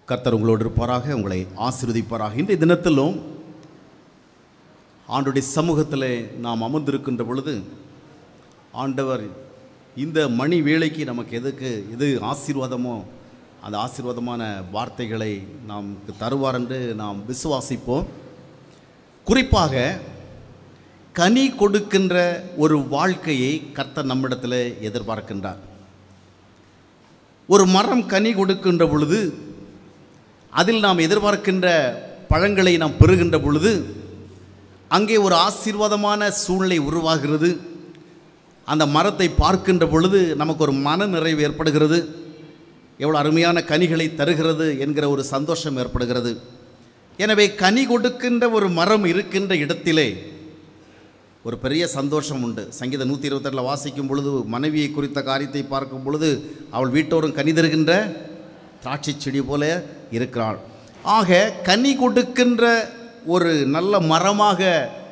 கர்த்தர் உங்களோடு இருப்பாராக உங்களை ஆசீர்வதிப்பாராக இன்றைய தினத்திலும் ஆண்டுடைய சமூகத்தில் நாம் அமர்ந்திருக்கின்ற பொழுது ஆண்டவர் இந்த மணி வேளைக்கு நமக்கு எதுக்கு எது ஆசீர்வாதமோ அந்த ஆசீர்வாதமான வார்த்தைகளை நமக்கு தருவார் என்று நாம் விசுவாசிப்போம் குறிப்பாக கனி கொடுக்கின்ற ஒரு வாழ்க்கையை கர்த்தர் நம்மிடத்தில் எதிர்பார்க்கின்றார் ஒரு மரம் கனி கொடுக்கின்ற பொழுது அதில் நாம் எதிர்பார்க்கின்ற பழங்களை நாம் பெறுகின்ற பொழுது அங்கே ஒரு ஆசீர்வாதமான சூழ்நிலை உருவாகிறது அந்த மரத்தை பார்க்கின்ற பொழுது நமக்கு ஒரு மன நிறைவு ஏற்படுகிறது எவ்வளோ அருமையான கனிகளை தருகிறது என்கிற ஒரு சந்தோஷம் ஏற்படுகிறது எனவே கனி கொடுக்கின்ற ஒரு மரம் இருக்கின்ற இடத்திலே ஒரு பெரிய சந்தோஷம் உண்டு சங்கீத நூற்றி இருபத்தெட்டில் வாசிக்கும் பொழுது மனைவியை குறித்த காரியத்தை பார்க்கும் பொழுது அவள் வீட்டோரும் கனி தருகின்ற திராட்சை செடி போல இருக்கிறாள் ஆக கனி கொடுக்கின்ற ஒரு நல்ல மரமாக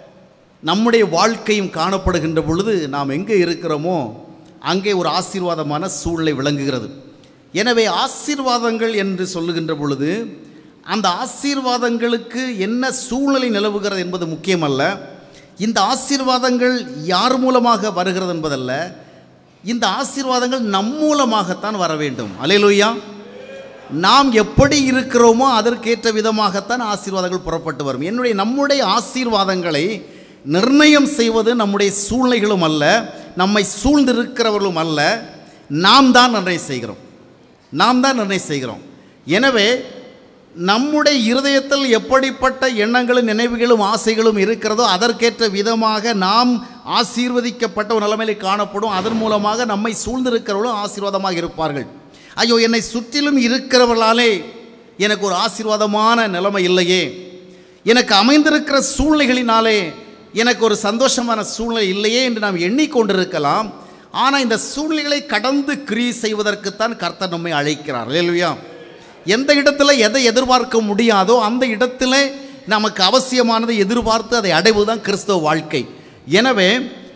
நம்முடைய வாழ்க்கையும் காணப்படுகின்ற பொழுது நாம் எங்கே இருக்கிறோமோ அங்கே ஒரு ஆசீர்வாதமான சூழ்நிலை விளங்குகிறது எனவே ஆசீர்வாதங்கள் என்று சொல்லுகின்ற பொழுது அந்த ஆசீர்வாதங்களுக்கு என்ன சூழ்நிலை நிலவுகிறது என்பது முக்கியமல்ல இந்த ஆசீர்வாதங்கள் யார் மூலமாக வருகிறது என்பதல்ல இந்த ஆசீர்வாதங்கள் நம் மூலமாகத்தான் வர வேண்டும் அலையலுயா நாம் எப்படி இருக்கிறோமோ அதற்கேற்ற விதமாகத்தான் ஆசீர்வாதங்கள் புறப்பட்டு வரும் என்னுடைய நம்முடைய ஆசீர்வாதங்களை நிர்ணயம் செய்வது நம்முடைய சூழ்நிலைகளும் அல்ல நம்மை சூழ்ந்திருக்கிறவர்களும் அல்ல நாம் தான் நிர்ணயம் செய்கிறோம் நாம் தான் நிர்ணயம் செய்கிறோம் எனவே நம்முடைய இருதயத்தில் எப்படிப்பட்ட எண்ணங்களும் நினைவுகளும் ஆசைகளும் இருக்கிறதோ அதற்கேற்ற விதமாக நாம் ஆசீர்வதிக்கப்பட்ட ஒரு நிலைமையில் காணப்படும் அதன் மூலமாக நம்மை சூழ்ந்திருக்கிறவர்களும் ஆசீர்வாதமாக இருப்பார்கள் ஐயோ என்னை சுற்றிலும் இருக்கிறவர்களாலே எனக்கு ஒரு ஆசீர்வாதமான நிலைமை இல்லையே எனக்கு அமைந்திருக்கிற சூழ்நிலைகளினாலே எனக்கு ஒரு சந்தோஷமான சூழ்நிலை இல்லையே என்று நாம் எண்ணிக்கொண்டிருக்கலாம் ஆனால் இந்த சூழ்நிலைகளை கடந்து கிரியை செய்வதற்குத்தான் கர்த்தர் நம்மை அழைக்கிறார் இல்லையா எந்த இடத்துல எதை எதிர்பார்க்க முடியாதோ அந்த இடத்துல நமக்கு அவசியமானதை எதிர்பார்த்து அதை அடைவதுதான் கிறிஸ்தவ வாழ்க்கை எனவே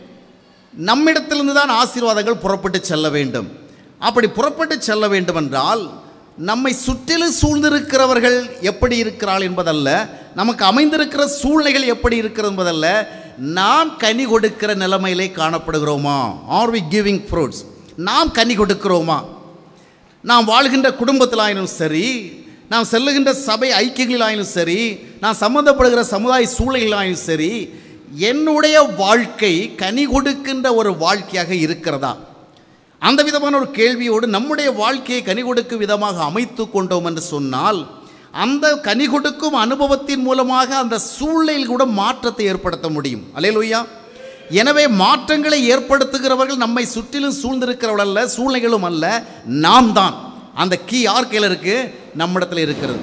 நம்மிடத்திலிருந்து தான் ஆசீர்வாதங்கள் புறப்பட்டு செல்ல வேண்டும் அப்படி புறப்பட்டு செல்ல வேண்டும் என்றால் நம்மை சுற்றிலும் சூழ்ந்திருக்கிறவர்கள் எப்படி இருக்கிறாள் என்பதல்ல நமக்கு அமைந்திருக்கிற சூழ்நிலைகள் எப்படி இருக்கிறது என்பதல்ல நாம் கனி கொடுக்கிற நிலைமையிலே காணப்படுகிறோமா ஆர் வி கிவிங் ஃப்ரூட்ஸ் நாம் கனி கொடுக்கிறோமா நாம் வாழ்கின்ற குடும்பத்திலாயினும் சரி நாம் செல்லுகின்ற சபை ஐக்கியங்களிலாயினும் சரி நான் சம்மந்தப்படுகிற சமுதாய சூழலிலாயினும் சரி என்னுடைய வாழ்க்கை கனி கொடுக்கின்ற ஒரு வாழ்க்கையாக இருக்கிறதா அந்த விதமான ஒரு கேள்வியோடு நம்முடைய வாழ்க்கையை கனி கொடுக்கும் விதமாக அமைத்து கொண்டோம் என்று சொன்னால் அந்த கனி கொடுக்கும் அனுபவத்தின் மூலமாக அந்த சூழ்நிலையில் கூட மாற்றத்தை ஏற்படுத்த முடியும் அலையலுயா எனவே மாற்றங்களை ஏற்படுத்துகிறவர்கள் நம்மை சுற்றிலும் சூழ்ந்திருக்கிறவர்கள் அல்ல சூழ்நிலைகளும் அல்ல நாம் தான் அந்த கீ யார் கையில் இருக்கு நம்மிடத்தில் இருக்கிறது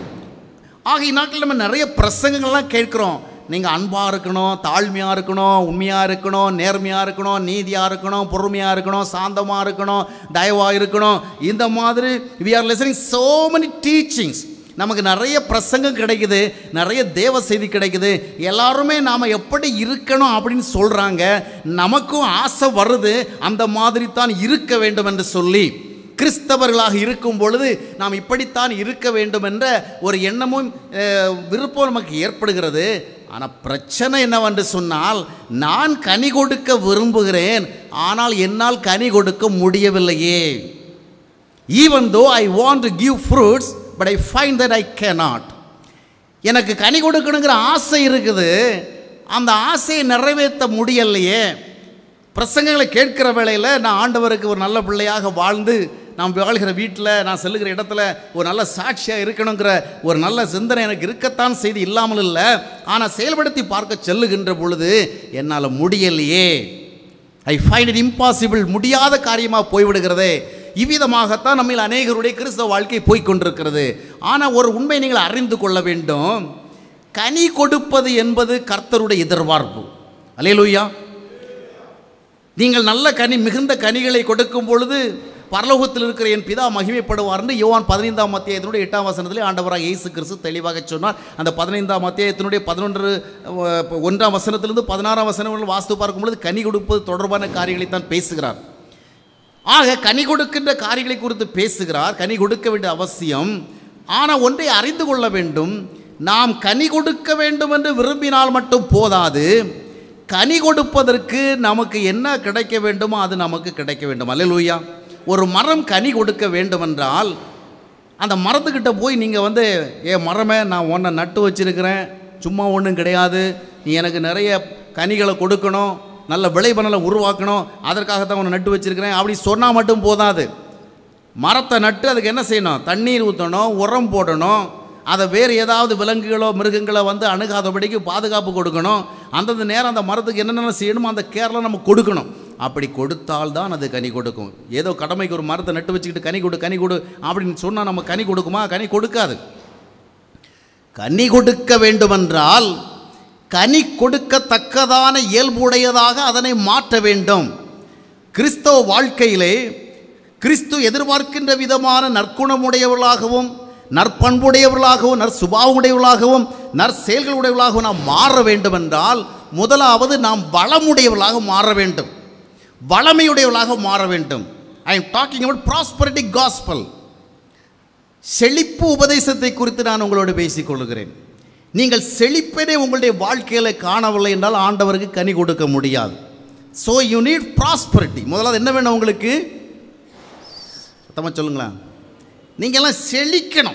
ஆக இந்நாட்டில் நம்ம நிறைய பிரசங்கங்கள்லாம் கேட்குறோம் நீங்கள் அன்பாக இருக்கணும் தாழ்மையாக இருக்கணும் உண்மையாக இருக்கணும் நேர்மையாக இருக்கணும் நீதியாக இருக்கணும் பொறுமையாக இருக்கணும் சாந்தமாக இருக்கணும் தயவாக இருக்கணும் இந்த மாதிரி we are listening so many teachings நமக்கு நிறைய பிரசங்கம் கிடைக்குது நிறைய தேவ செய்தி கிடைக்குது எல்லாருமே நாம் எப்படி இருக்கணும் அப்படின்னு சொல்கிறாங்க நமக்கும் ஆசை வருது அந்த மாதிரி தான் இருக்க வேண்டும் என்று சொல்லி கிறிஸ்தவர்களாக இருக்கும் பொழுது நாம் இப்படித்தான் இருக்க வேண்டும் என்ற ஒரு எண்ணமும் அஹ், விருப்பம் நமக்கு ஏற்படுகிறது ஆனால் பிரச்சனை என்னவென்று சொன்னால் நான் கனி கொடுக்க விரும்புகிறேன் ஆனால் என்னால் கனி கொடுக்க முடியவில்லையே even though I want to give fruits but I find that I cannot எனக்கு கனி கொடுக்கணுங்கிற ஆசை இருக்குது அந்த ஆசையை நிறைவேற்ற முடியலையே பிரசங்கங்களை கேட்கிற வேளையில் நான் ஆண்டவருக்கு ஒரு நல்ல பிள்ளையாக வாழ்ந்து நான் வாழ்கிற வீட்டில் நான் செல்லுகிற இடத்துல ஒரு நல்ல சாட்சியாக இருக்கணுங்கிற ஒரு நல்ல சிந்தனை எனக்கு இருக்கத்தான் செய்து இல்லாமல் இல்லை ஆனால் செயல்படுத்தி பார்க்க செல்லுகின்ற பொழுது என்னால் முடியலையே ஐ ஃபைண்ட் இட் இம்பாசிபிள் முடியாத காரியமாக போய்விடுகிறதே இவ்விதமாகத்தான் நம்மில் அநேகருடைய கிறிஸ்தவ வாழ்க்கை போய்க்கொண்டிருக்கிறது ஆனால் ஒரு உண்மை நீங்கள் அறிந்து கொள்ள வேண்டும் கனி கொடுப்பது என்பது கர்த்தருடைய எதிர்பார்ப்பு அலையலூயா நீங்கள் நல்ல கனி மிகுந்த கனிகளை கொடுக்கும் பொழுது பரலோகத்தில் இருக்கிற என் பிதா மகிமைப்படுவார்னு யோவான் பதினைந்தாம் அத்தியாயத்தினுடைய எட்டாம் வசனத்திலே ஆண்டவராக இயேசு கிறிஸ்து தெளிவாக சொன்னார் அந்த பதினைந்தாம் அத்தியாயத்தினுடைய பதினொன்று அஹ், ஒன்றாம் வசனத்திலிருந்து பதினாறாம் வசனங்கள் வாஸ்து பார்க்கும் பொழுது கனி கொடுப்பது தொடர்பான காரியங்களை தான் பேசுகிறார் ஆக கனி கொடுக்கின்ற காரியங்களை குறித்து பேசுகிறார் கனி கொடுக்க வேண்டிய அவசியம் ஆனால் ஒன்றை அறிந்து கொள்ள வேண்டும் நாம் கனி கொடுக்க வேண்டும் என்று விரும்பினால் மட்டும் போதாது கனி கொடுப்பதற்கு நமக்கு என்ன கிடைக்க வேண்டுமோ அது நமக்கு கிடைக்க வேண்டும் அல்லேலூயா ஒரு மரம் கனி கொடுக்க வேண்டுமென்றால் அந்த மரத்துக்கிட்ட போய் நீங்கள் வந்து ஏ மரமே நான் உன்னை நட்டு வச்சிருக்கிறேன் சும்மா ஒன்றும் கிடையாது நீ எனக்கு நிறைய கனிகளை கொடுக்கணும் நல்ல விளைபனலை உருவாக்கணும் அதற்காகத்தான் உன்னை நட்டு வச்சிருக்கிறேன் அப்படி சொன்னால் மட்டும் போதாது மரத்தை நட்டு அதுக்கு என்ன செய்யணும் தண்ணீர் ஊற்றணும் உரம் போடணும் அதை வேறு ஏதாவது விலங்குகளோ மிருகங்களோ வந்து அணுகாதபடிக்கு பாதுகாப்பு கொடுக்கணும் அந்தந்த நேரம் அந்த மரத்துக்கு என்னென்ன செய்யணுமோ அந்த கேர்லாம் நம்ம கொடுக்கணும் அப்படி கொடுத்தால்தான் அது கனி கொடுக்கும் ஏதோ கடமைக்கு ஒரு மரத்தை நட்டு வச்சுக்கிட்டு கனி கொடு கனி கொடு அப்படின்னு சொன்னால் நம்ம கனி கொடுக்குமா கனி கொடுக்காது கனி கொடுக்க வேண்டுமென்றால் கனி கொடுக்கத்தக்கதான இயல்புடையதாக அதனை மாற்ற வேண்டும் கிறிஸ்தவ வாழ்க்கையிலே கிறிஸ்து எதிர்பார்க்கின்ற விதமான நற்குணமுடையவர்களாகவும் நற்பண்புடையவர்களாகவும் நற்சுபாவமுடையவர்களாகவும் நற்செயல்களுடையவர்களாகவும் நாம் மாற வேண்டுமென்றால் முதலாவது நாம் வளமுடையவர்களாக மாற வேண்டும் வளமையுடையவர்களாக மாற வேண்டும் I am talking about prosperity gospel செழிப்பு உபதேசத்தை குறித்து நான் உங்களோடு பேசிக் கொள்கிறேன் நீங்கள் செழிப்பனே உங்களுடைய வாழ்க்கையில் காணவில்லை என்றால் ஆண்டவருக்கு கனி கொடுக்க முடியாது ஸோ யூ நீட் ப்ராஸ்பரிட்டி முதலாவது என்ன வேணும் உங்களுக்கு சத்தமாக சொல்லுங்களேன் நீங்கள்லாம் செழிக்கணும்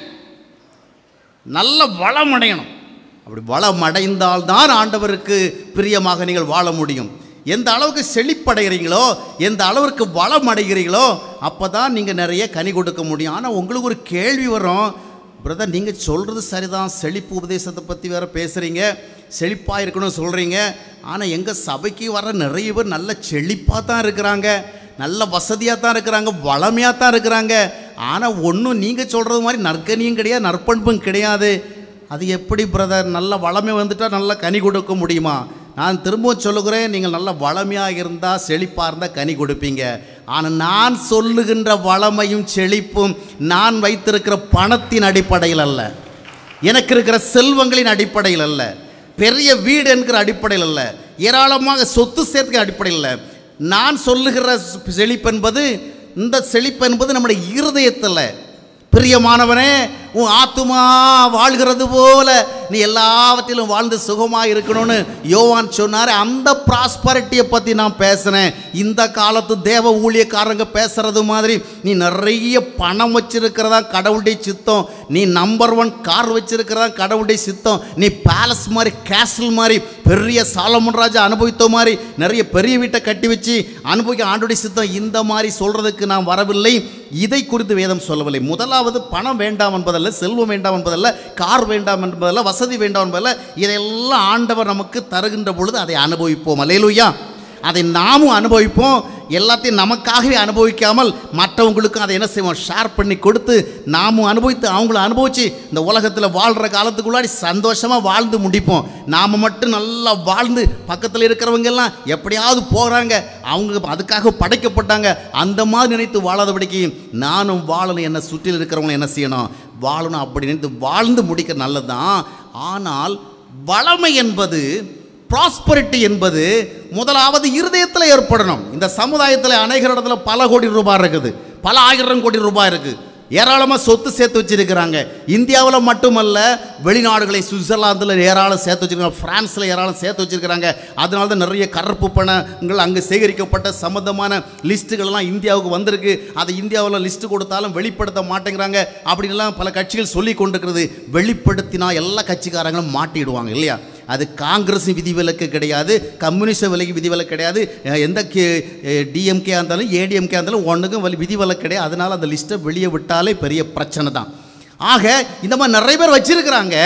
நல்ல வளம் அடையணும் அப்படி வளம் அடைந்தால்தான் ஆண்டவருக்கு பிரியமாக நீங்கள் வாழ முடியும் எந்த அளவுக்கு செழிப்படைகிறீங்களோ எந்த அளவிற்கு வளம் அடைகிறீங்களோ அப்போ தான் நீங்கள் நிறைய கனி கொடுக்க முடியும் ஆனால் உங்களுக்கு ஒரு கேள்வி வரும் பிரதர் நீங்கள் சொல்கிறது சரிதான் செழிப்பு உபதேசத்தை பற்றி வேறு பேசுகிறீங்க செழிப்பாக இருக்கணும்னு சொல்கிறீங்க ஆனால் எங்கள் சபைக்கு வர நிறைய பேர் நல்ல செழிப்பாக தான் இருக்கிறாங்க நல்ல வசதியாக தான் இருக்கிறாங்க வளமையாக தான் இருக்கிறாங்க ஆனால் ஒன்றும் நீங்கள் சொல்கிறது மாதிரி நற்கனியும் கிடையாது நற்பண்பும் கிடையாது அது எப்படி பிரதர் நல்ல வளமை வந்துட்டால் நல்லா கனி கொடுக்க முடியுமா நான் திரும்பவும் சொல்லுகிறேன் நீங்கள் நல்ல வளமையாக இருந்தால் செழிப்பாக இருந்தால் கனி கொடுப்பீங்க ஆனால் நான் சொல்லுகின்ற வளமையும் செழிப்பும் நான் வைத்திருக்கிற பணத்தின் அடிப்படையில் அல்ல எனக்கு இருக்கிற செல்வங்களின் அடிப்படையில் அல்ல பெரிய வீடு என்கிற அடிப்படையில் அல்ல ஏராளமாக சொத்து சேர்க்கிற அடிப்படையில் இல்லை நான் சொல்லுகிற செழிப்பு என்பது இந்த செழிப்பு என்பது நம்முடைய இருதயத்தில் பிரியமானவனே உன் ஆத்துமா வாழ்கிறது போல நீ எல்லாவற்றிலும் வாழ்ந்து சுகமாக இருக்கணும்னு யோவான் சொன்னார் அந்த ப்ராஸ்பரிட்டியை பற்றி நான் பேசுகிறேன் இந்த காலத்து தேவ ஊழியக்காரங்க பேசுகிறது மாதிரி நீ நிறைய பணம் வச்சிருக்கிறதா கடவுளுடைய சித்தம் நீ நம்பர் ஒன் கார் வச்சிருக்கிறதா கடவுளுடைய சித்தம் நீ பேலஸ் மாதிரி கேசல் மாதிரி பெரிய சாலமன் ராஜா அனுபவித்த மாதிரி நிறைய பெரிய வீட்டை கட்டி வச்சு அனுபவிக்க ஆண்டுடைய சித்தம் இந்த மாதிரி சொல்கிறதுக்கு நான் வரவில்லை இதை குறித்து வேதம் சொல்லவில்லை முதலாவது பணம் வேண்டாம் என்பதல்ல செல்வம் வேண்டாம் என்பதல்ல கார் வேண்டாம் என்பதல்ல வசதி வேண்டாம் என்பதல்ல இதையெல்லாம் ஆண்டவர் நமக்கு தருகின்ற பொழுது அதை அனுபவிப்போம் அலையலுயா அதை நாமும் அனுபவிப்போம் எல்லாத்தையும் நமக்காகவே அனுபவிக்காமல் மற்றவங்களுக்கும் அதை என்ன செய்வோம் ஷேர் பண்ணி கொடுத்து நாமும் அனுபவித்து அவங்கள அனுபவித்து இந்த உலகத்தில் வாழ்கிற காலத்துக்குள்ளாடி சந்தோஷமாக வாழ்ந்து முடிப்போம் நாம் மட்டும் நல்லா வாழ்ந்து பக்கத்தில் இருக்கிறவங்க எல்லாம் எப்படியாவது போகிறாங்க அவங்க அதுக்காக படைக்கப்பட்டாங்க அந்த மாதிரி நினைத்து வாழாதபடிக்கு நானும் வாழணும் என்னை சுற்றில் இருக்கிறவங்க என்ன செய்யணும் வாழணும் அப்படி நினைத்து வாழ்ந்து முடிக்க நல்லது தான் ஆனால் வளமை என்பது ப்ராஸ்பரிட்டி என்பது முதலாவது இருதயத்தில் ஏற்படணும் இந்த சமுதாயத்தில் அநேக இடத்துல பல கோடி ரூபாய் இருக்குது பல ஆயிரம் கோடி ரூபாய் இருக்குது ஏராளமாக சொத்து சேர்த்து வச்சிருக்கிறாங்க இந்தியாவில் மட்டுமல்ல வெளிநாடுகளை சுவிட்சர்லாந்தில் ஏராளம் சேர்த்து வச்சிருக்காங்க ஃப்ரான்ஸில் ஏராளம் சேர்த்து வச்சிருக்கிறாங்க அதனால தான் நிறைய கருப்பு பணங்கள் அங்கே சேகரிக்கப்பட்ட சம்மந்தமான லிஸ்ட்டுகள்லாம் இந்தியாவுக்கு வந்திருக்கு அதை இந்தியாவில் லிஸ்ட்டு கொடுத்தாலும் வெளிப்படுத்த மாட்டேங்கிறாங்க அப்படின்லாம் பல கட்சிகள் சொல்லி கொண்டிருக்கிறது வெளிப்படுத்தினா எல்லா கட்சிக்காரங்களும் மாட்டிடுவாங்க இல்லையா அது காங்கிரஸ் விதிவிலக்கு கிடையாது கம்யூனிஸ்ட் விலைக்கு விதிவிலக்கு கிடையாது அஹ் எந்த டிஎம்கே இருந்தாலும் ஏடிஎம்கே இருந்தாலும் ஒன்றுக்கும் வலி விதிவிலக்கு கிடையாது அதனால் அந்த லிஸ்ட்டை வெளியே விட்டாலே பெரிய பிரச்சனை தான் ஆக இந்த மாதிரி நிறைய பேர் வச்சிருக்கிறாங்க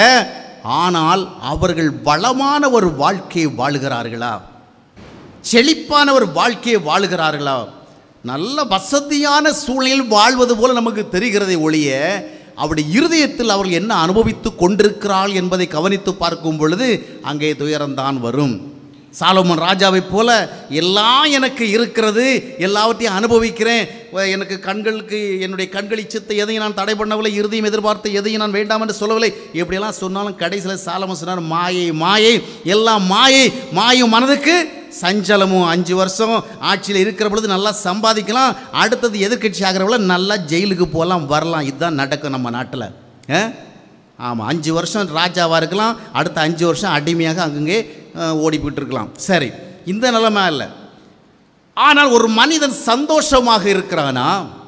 ஆனால் அவர்கள் வளமான ஒரு வாழ்க்கையை வாழுகிறார்களா செழிப்பான ஒரு வாழ்க்கையை வாழுகிறார்களா நல்ல வசதியான சூழ்நிலையில் வாழ்வது போல நமக்கு தெரிகிறதை ஒழிய அவருடைய இருதயத்தில் அவர்கள் என்ன அனுபவித்து கொண்டிருக்கிறாள் என்பதை கவனித்து பார்க்கும் பொழுது அங்கே துயரம்தான் வரும் சாலமன் ராஜாவைப் போல எல்லாம் எனக்கு இருக்கிறது எல்லாவற்றையும் அனுபவிக்கிறேன் வ- எனக்கு கண்களுக்கு என்னுடைய கண்கள் இச்சத்தை எதையும் நான் தடை பண்ணவில்லை இறுதியும் எதிர்பார்த்து எதையும் நான் வேண்டாம் என்று சொல்லவில்லை எப்படியெல்லாம் சொன்னாலும் கடைசியில் சாலமன் சொன்னார் மாயை மாயை எல்லாம் மாயை மாயும் மனதுக்கு சஞ்சலமும் அஞ்சு வருஷம் ஆட்சியில் இருக்கிற பொழுது நல்லா சம்பாதிக்கலாம் அடுத்தது எதிர்க்கட்சி ஆகிறவங்கள நல்லா ஜெயிலுக்கு போகலாம் வரலாம் இதுதான் நடக்கும் நம்ம நாட்டில் ஆமாம் அஞ்சு வருஷம் ராஜாவாக இருக்கலாம் அடுத்த அஞ்சு வருஷம் அடிமையாக அங்கங்கே அஹ், ஓடி போயிட்டு இருக்கலாம் சரி இந்த நிலைமை இல்லை ஆனால் ஒரு மனிதன் சந்தோஷமாக இருக்கிறானா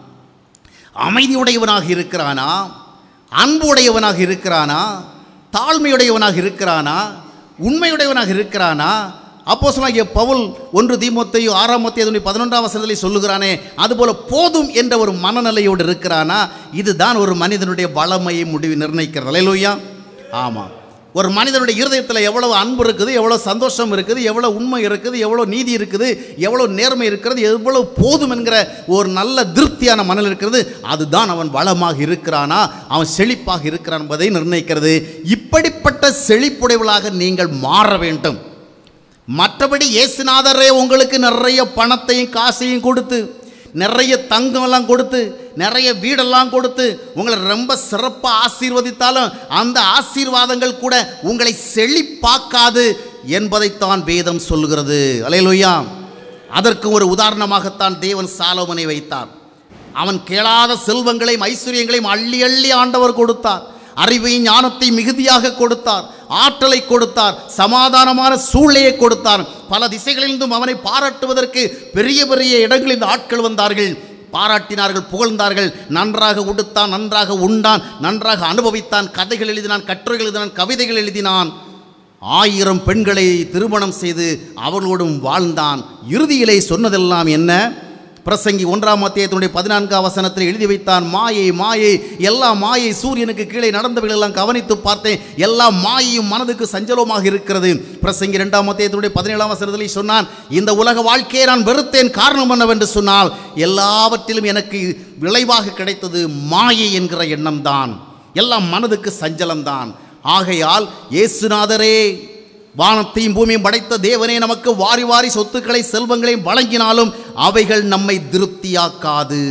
அமைதியுடையவனாக இருக்கிறானா அன்புடையவனாக இருக்கிறானா தாழ்மையுடையவனாக இருக்கிறானா உண்மையுடையவனாக இருக்கிறானா அப்போ சொன்னாங்க பவுல் ஒன்று தீமோத்தையும் ஆறாம் மத்திய பதினொன்றாம் வசனத்திலே சொல்லுகிறானே அதுபோல போதும் என்ற ஒரு மனநிலையோடு இருக்கிறானா இதுதான் ஒரு மனிதனுடைய வளமையை முடிவு நிர்ணயிக்கிறது அல்லையா ஆமாம் ஒரு மனிதனுடைய இருதயத்தில் எவ்வளவு அன்பு இருக்குது எவ்வளோ சந்தோஷம் இருக்குது எவ்வளோ உண்மை இருக்குது எவ்வளோ நீதி இருக்குது எவ்வளோ நேர்மை இருக்கிறது எவ்வளவு போதும் என்கிற ஒரு நல்ல திருப்தியான மனநிலை இருக்கிறது அதுதான் அவன் வளமாக இருக்கிறானா அவன் செழிப்பாக இருக்கிறான் என்பதை நிர்ணயிக்கிறது இப்படிப்பட்ட செழிப்புடையவளாக நீங்கள் மாற வேண்டும் மற்றபடி இயேசுநாதரே உங்களுக்கு நிறைய பணத்தையும் காசையும் கொடுத்து நிறைய தங்கமெல்லாம் கொடுத்து நிறைய வீடெல்லாம் கொடுத்து உங்களை ரொம்ப சிறப்பாக ஆசீர்வதித்தாலும் அந்த ஆசீர்வாதங்கள் கூட உங்களை செழிப்பாக்காது என்பதைத்தான் வேதம் சொல்லுகிறது அலையலுயா அதற்கு ஒரு உதாரணமாகத்தான் தேவன் சாலோமனை வைத்தார் அவன் கேளாத செல்வங்களையும் ஐஸ்வர்யங்களையும் அள்ளி அள்ளி ஆண்டவர் கொடுத்தார் அறிவையும் ஞானத்தை மிகுதியாக கொடுத்தார் ஆற்றலை கொடுத்தார் சமாதானமான சூழ்நிலையை கொடுத்தார் பல திசைகளிலிருந்தும் அவனை பாராட்டுவதற்கு பெரிய பெரிய இடங்களில் ஆட்கள் வந்தார்கள் பாராட்டினார்கள் புகழ்ந்தார்கள் நன்றாக உடுத்தான் நன்றாக உண்டான் நன்றாக அனுபவித்தான் கதைகள் எழுதினான் கட்டுரைகள் எழுதினான் கவிதைகள் எழுதினான் ஆயிரம் பெண்களை திருமணம் செய்து அவர்களோடும் வாழ்ந்தான் இறுதியிலே சொன்னதெல்லாம் என்ன பிரசங்கி ஒன்றாம் அத்தியாயத்தினுடைய பதினான்காம் வசனத்தில் எழுதி வைத்தான் மாயை மாயை எல்லா மாயை சூரியனுக்கு கீழே நடந்தவைகள் எல்லாம் கவனித்து பார்த்தேன் எல்லா மாயையும் மனதுக்கு சஞ்சலமாக இருக்கிறது பிரசங்கி இரண்டாம் அத்தியாயத்தினுடைய பதினேழாம் வசனத்தில் சொன்னான் இந்த உலக வாழ்க்கையை நான் வெறுத்தேன் காரணம் என்னவென்று சொன்னால் எல்லாவற்றிலும் எனக்கு விளைவாக கிடைத்தது மாயை என்கிற எண்ணம்தான் எல்லாம் மனதுக்கு சஞ்சலம்தான் ஆகையால் இயேசுநாதரே வானத்தையும் பூமியும் படைத்த தேவனே நமக்கு வாரி வாரி சொத்துக்களை செல்வங்களையும் வழங்கினாலும் அவைகள் நம்மை திருப்தியாக்காது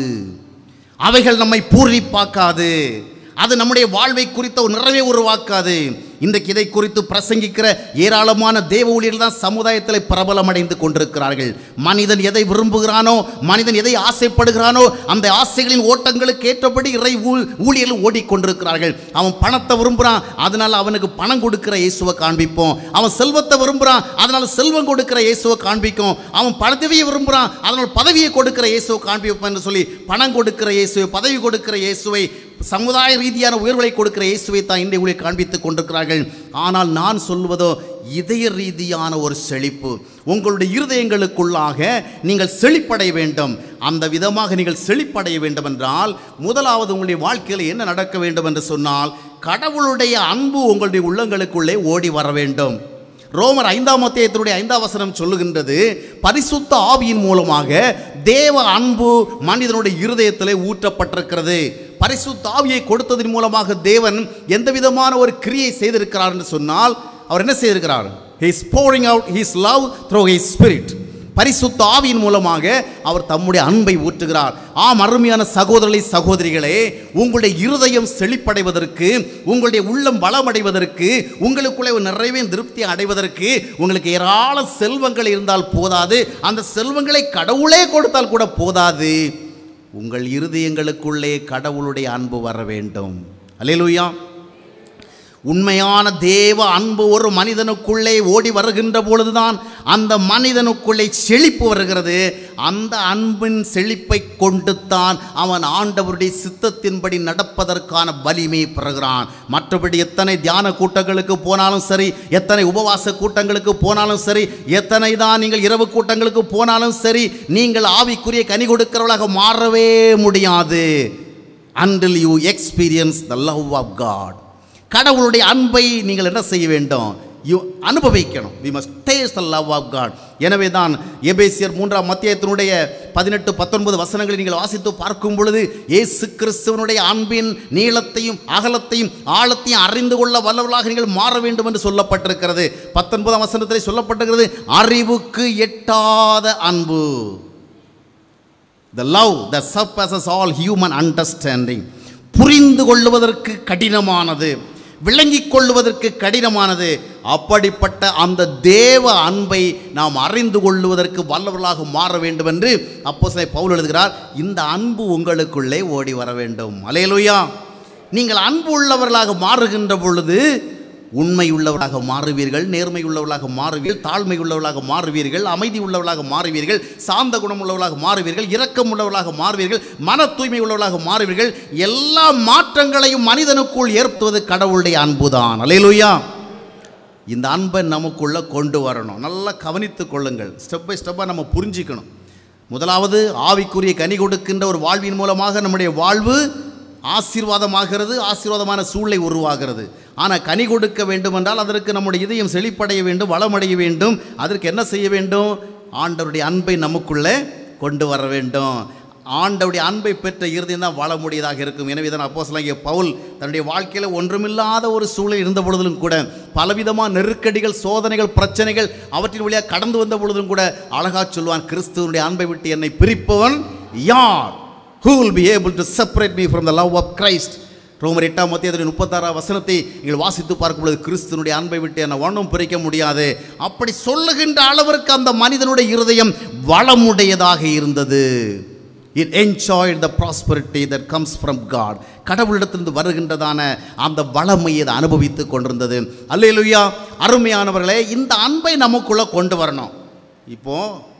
அவைகள் நம்மை பூர்ணிப்பாக்காது அது நம்முடைய வாழ்வை குறித்த ஒரு நிறைவே உருவாக்காது இன்றைக்கு இதை குறித்து பிரசங்கிக்கிற ஏராளமான தேவ ஊழியர்கள் தான் சமுதாயத்தில் பிரபலமடைந்து கொண்டிருக்கிறார்கள் மனிதன் எதை விரும்புகிறானோ மனிதன் எதை ஆசைப்படுகிறானோ அந்த ஆசைகளின் ஓட்டங்களுக்கு ஏற்றபடி இறை ஊ- ஊழியர்கள் ஓடிக்கொண்டிருக்கிறார்கள் அவன் பணத்தை விரும்புகிறான் அதனால் அவனுக்கு பணம் கொடுக்கிற இயேசுவை காண்பிப்போம் அவன் செல்வத்தை விரும்புகிறான் அதனால் செல்வம் கொடுக்கிற இயேசுவை காண்பிக்கும் அவன் பதவியை விரும்புகிறான் அதனால் பதவியை கொடுக்கிற இயேசுவை காண்பிப்போம் என்று சொல்லி பணம் கொடுக்கிற இயேசுவை பதவி கொடுக்கிற இயேசுவை சமுதாய ரீதியான உயர்வுகளை கொடுக்கிற இயேசுவை தான் இன்றைய ஊழியர் காண்பித்துக் கொண்டிருக்கிறார்கள் ஆனால் நான் சொல்வதோ இதய ரீதியான ஒரு செழிப்பு உங்களுடைய இருதயங்களுக்குள்ளாக நீங்கள் செழிப்படைய வேண்டும் அந்த விதமாக நீங்கள் செழிப்படைய வேண்டும் என்றால் முதலாவது உங்களுடைய வாழ்க்கையில் என்ன நடக்க வேண்டும் என்று சொன்னால் கடவுளுடைய அன்பு உங்களுடைய உள்ளங்களுக்குள்ளே ஓடி வர வேண்டும் ரோமர் ஐந்தாம் அத்தியாயத்தினுடைய ஐந்தாம் வசனம் சொல்லுகின்றது பரிசுத்த ஆவியின் மூலமாக தேவ அன்பு மனிதனுடைய இருதயத்திலே ஊற்றப்பட்டிருக்கிறது பரிசுத்த ஆவியை கொடுத்ததன் மூலமாக தேவன் எந்த விதமான ஒரு கிரியை செய்திருக்கிறார் என்று சொன்னால் அவர் என்ன செய்திருக்கிறார் he is pouring out his love through his spirit பரிசுத்த ஆவியின் மூலமாக அவர் தம்முடைய அன்பை ஊற்றுகிறார் ஆம் அருமையான சகோதரர்களே சகோதரிகளே உங்களுடைய இருதயம் செழிப்படைவதற்கு உங்களுடைய உள்ளம் வளமடைவதற்கு உங்களுக்குள்ளே ஒரு நிறைவே திருப்தி அடைவதற்கு உங்களுக்கு ஏராள செல்வங்கள் இருந்தால் போதாது அந்த செல்வங்களை கடவுளே கொடுத்தால் கூட போதாது உங்கள் இருதயங்களுக்குள்ளே கடவுளுடைய அன்பு வர வேண்டும் அல்லேலூயா உண்மையான தேவ அன்பு ஒரு மனிதனுக்குள்ளே ஓடி வருகின்ற பொழுதுதான் அந்த மனிதனுக்குள்ளே செழிப்பு வருகிறது அந்த அன்பின் செழிப்பை கொண்டுத்தான் அவன் ஆண்டவருடைய சித்தத்தின்படி நடப்பதற்கான வலிமை பெறுகிறான் மற்றபடி எத்தனை தியான கூட்டங்களுக்கு போனாலும் சரி எத்தனை உபவாச கூட்டங்களுக்கு போனாலும் சரி எத்தனை தான் நீங்கள் இரவு கூட்டங்களுக்கு போனாலும் சரி நீங்கள் ஆவிக்குரிய கனி கொடுக்கிறவர்களாக மாறவே முடியாது until you experience the love of God கடவுளுடைய அன்பை நீங்கள் என்ன செய்ய வேண்டும் யூ அனுபவிக்கணும் we must taste the love of God எனவே தான் எபேசியர் மூன்றாம் மத்தியத்தினுடைய பதினெட்டு பத்தொன்பது வசனங்களை நீங்கள் வாசித்து பார்க்கும் பொழுது இயேசு கிறிஸ்துவனுடைய அன்பின் நீளத்தையும் அகலத்தையும் ஆழத்தையும் அறிந்து கொள்ள வல்லவர்களாக நீங்கள் மாற வேண்டும் என்று சொல்லப்பட்டிருக்கிறது பத்தொன்பதாம் வசனத்திலே சொல்லப்பட்டிருக்கிறது அறிவுக்கு எட்டாத அன்பு the love the surpasses all human understanding புரிந்து கொள்ளுவதற்கு கடினமானது விளங்கிக் கொள்ளுவதற்கு கடினமானது அப்படிப்பட்ட அந்த தேவ அன்பை நாம் அறிந்து கொள்ளுவதற்கு வல்லவர்களாக மாற வேண்டும் என்று அப்போ பவுல் எழுதுகிறார் இந்த அன்பு உங்களுக்குள்ளே ஓடி வர வேண்டும் அலையலுயா நீங்கள் அன்பு உள்ளவர்களாக மாறுகின்ற பொழுது உண்மை உள்ளவர்களாக மாறுவீர்கள் நேர்மை உள்ளவர்களாக மாறுவீர்கள் தாழ்மை உள்ளவர்களாக மாறுவீர்கள் அமைதி உள்ளவர்களாக மாறுவீர்கள் சாந்த குணம் உள்ளவர்களாக மாறுவீர்கள் இரக்கம் உள்ளவர்களாக மாறுவீர்கள் மன தூய்மை உள்ளவர்களாக மாறுவீர்கள் எல்லா மாற்றங்களையும் மனிதனுக்குள் ஏற்படுவது கடவுளுடைய அன்புதான் அலையலுயா இந்த அன்பை நமக்குள்ள கொண்டு வரணும் நல்லா கவனித்து கொள்ளுங்கள் ஸ்டெப் பை ஸ்டெப்பாக நம்ம புரிஞ்சிக்கணும் முதலாவது ஆவிக்குரிய கனி கொடுக்கின்ற ஒரு வாழ்வின் மூலமாக நம்முடைய வாழ்வு ஆசீர்வாதமாகிறது ஆசீர்வாதமான சூழ்நிலை உருவாகிறது ஆனால் கனி கொடுக்க வேண்டும் என்றால் அதற்கு நம்முடைய இதயம் செழிப்படைய வேண்டும் வளமடைய வேண்டும் அதற்கு என்ன செய்ய வேண்டும் ஆண்டவருடைய அன்பை நமக்குள்ளே கொண்டு வர வேண்டும் ஆண்டவுடைய அன்பை பெற்ற இருதயம் தான் வாழ முடியதாக இருக்கும் எனவே தான் அப்போ இங்கே பவுல் தன்னுடைய வாழ்க்கையில் ஒன்றுமில்லாத ஒரு சூழல் இருந்த பொழுதிலும் கூட பலவிதமான நெருக்கடிகள் சோதனைகள் பிரச்சனைகள் அவற்றின் வழியாக கடந்து வந்த பொழுதும் கூட அழகா சொல்வான் கிறிஸ்துவனுடைய அன்பை விட்டு என்னை பிரிப்பவன் யார் who will be able to separate me from the love of Christ ரோமர் எட்டாம் மத்தியத்தில் முப்பத்தாறாம் வசனத்தை நீங்கள் வாசித்து பார்க்கும் பொழுது கிறிஸ்துனுடைய அன்பை விட்டு என்னை ஒன்றும் பிரிக்க முடியாது அப்படி சொல்லுகின்ற அளவிற்கு அந்த மனிதனுடைய இருதயம் வளமுடையதாக இருந்தது it enjoy the prosperity that comes from God கடவுளிடத்திலிருந்து வருகின்றதான அந்த வளமையை அதை அனுபவித்து கொண்டிருந்தது அல்லேலுயா அருமையானவர்களே இந்த அன்பை நமக்குள்ளே கொண்டு வரணும் இப்போ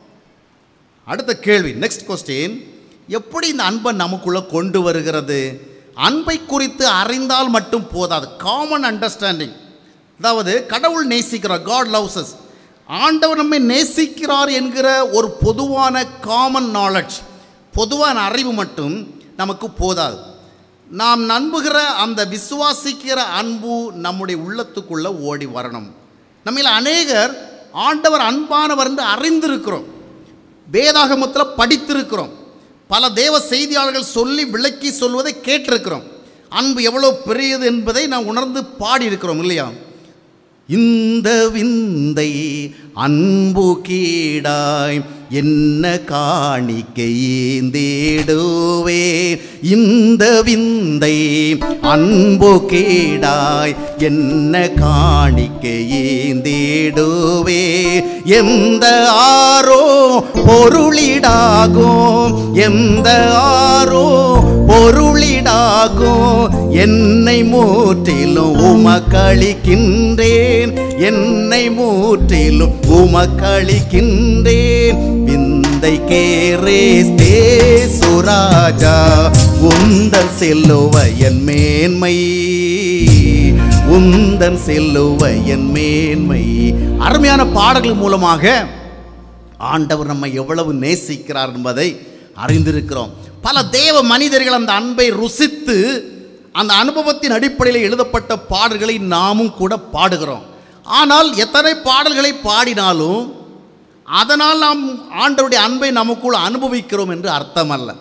அடுத்த கேள்வி நெக்ஸ்ட் கொஸ்டின் எப்படி இந்த அன்பை நமக்குள்ளே கொண்டு வருகிறது அன்பை குறித்து அறிந்தால் மட்டும் போதாது காமன் அண்டர்ஸ்டாண்டிங் அதாவது கடவுள் நேசிக்கிறார் காட் லவ்ஸஸ் ஆண்டவர் நம்மை நேசிக்கிறார் என்கிற ஒரு பொதுவான காமன் நாலேஜ் பொதுவான அறிவு மட்டும் நமக்கு போதாது நாம் நம்புகிற அந்த விசுவாசிக்கிற அன்பு நம்முடைய உள்ளத்துக்குள்ளே ஓடி வரணும் நம்மில் அநேகர் ஆண்டவர் அன்பானவர் என்று அறிந்திருக்கிறோம் வேதாகமத்தில் படித்திருக்கிறோம் பல தேவ செய்தியாளர்கள் சொல்லி விளக்கி சொல்வதை கேட்டிருக்கிறோம் அன்பு எவ்வளோ பெரியது என்பதை நாம் உணர்ந்து பாடியிருக்கிறோம் இல்லையா இந்த விந்தை அன்பு கீடாய் என்ன காணிக்கையேந்திடுவே இந்த விந்தை அன்பு கீடாய் என்ன காணிக்கையேந்திடுவே எந்த ஆரோ பொருளிடாகும் எந்த ஆரோ பொருளிடாகும் என்னை மூற்றிலும் உமக்களிக்கின்றேன் என்னை மூற்றிலும் உமக்களிக்கின்றேன் விந்தை கேரேஸ்தே சுராஜா உந்தன் செல்லுவையன் மேன்மை உந்தன் செல்லுவையன் மேன்மை அருமையான பாடல்கள் மூலமாக ஆண்டவர் நம்மை எவ்வளவு நேசிக்கிறார் என்பதை அறிந்திருக்கிறோம் பல தேவ மனிதர்கள் அந்த அன்பை ருசித்து அந்த அனுபவத்தின் அடிப்படையில் எழுதப்பட்ட பாடல்களை நாமும் கூட பாடுகிறோம் ஆனால் எத்தனை பாடல்களை பாடினாலும் அதனால் நாம் ஆண்டவருடைய அன்பை நமக்குள் அனுபவிக்கிறோம் என்று அர்த்தமல்ல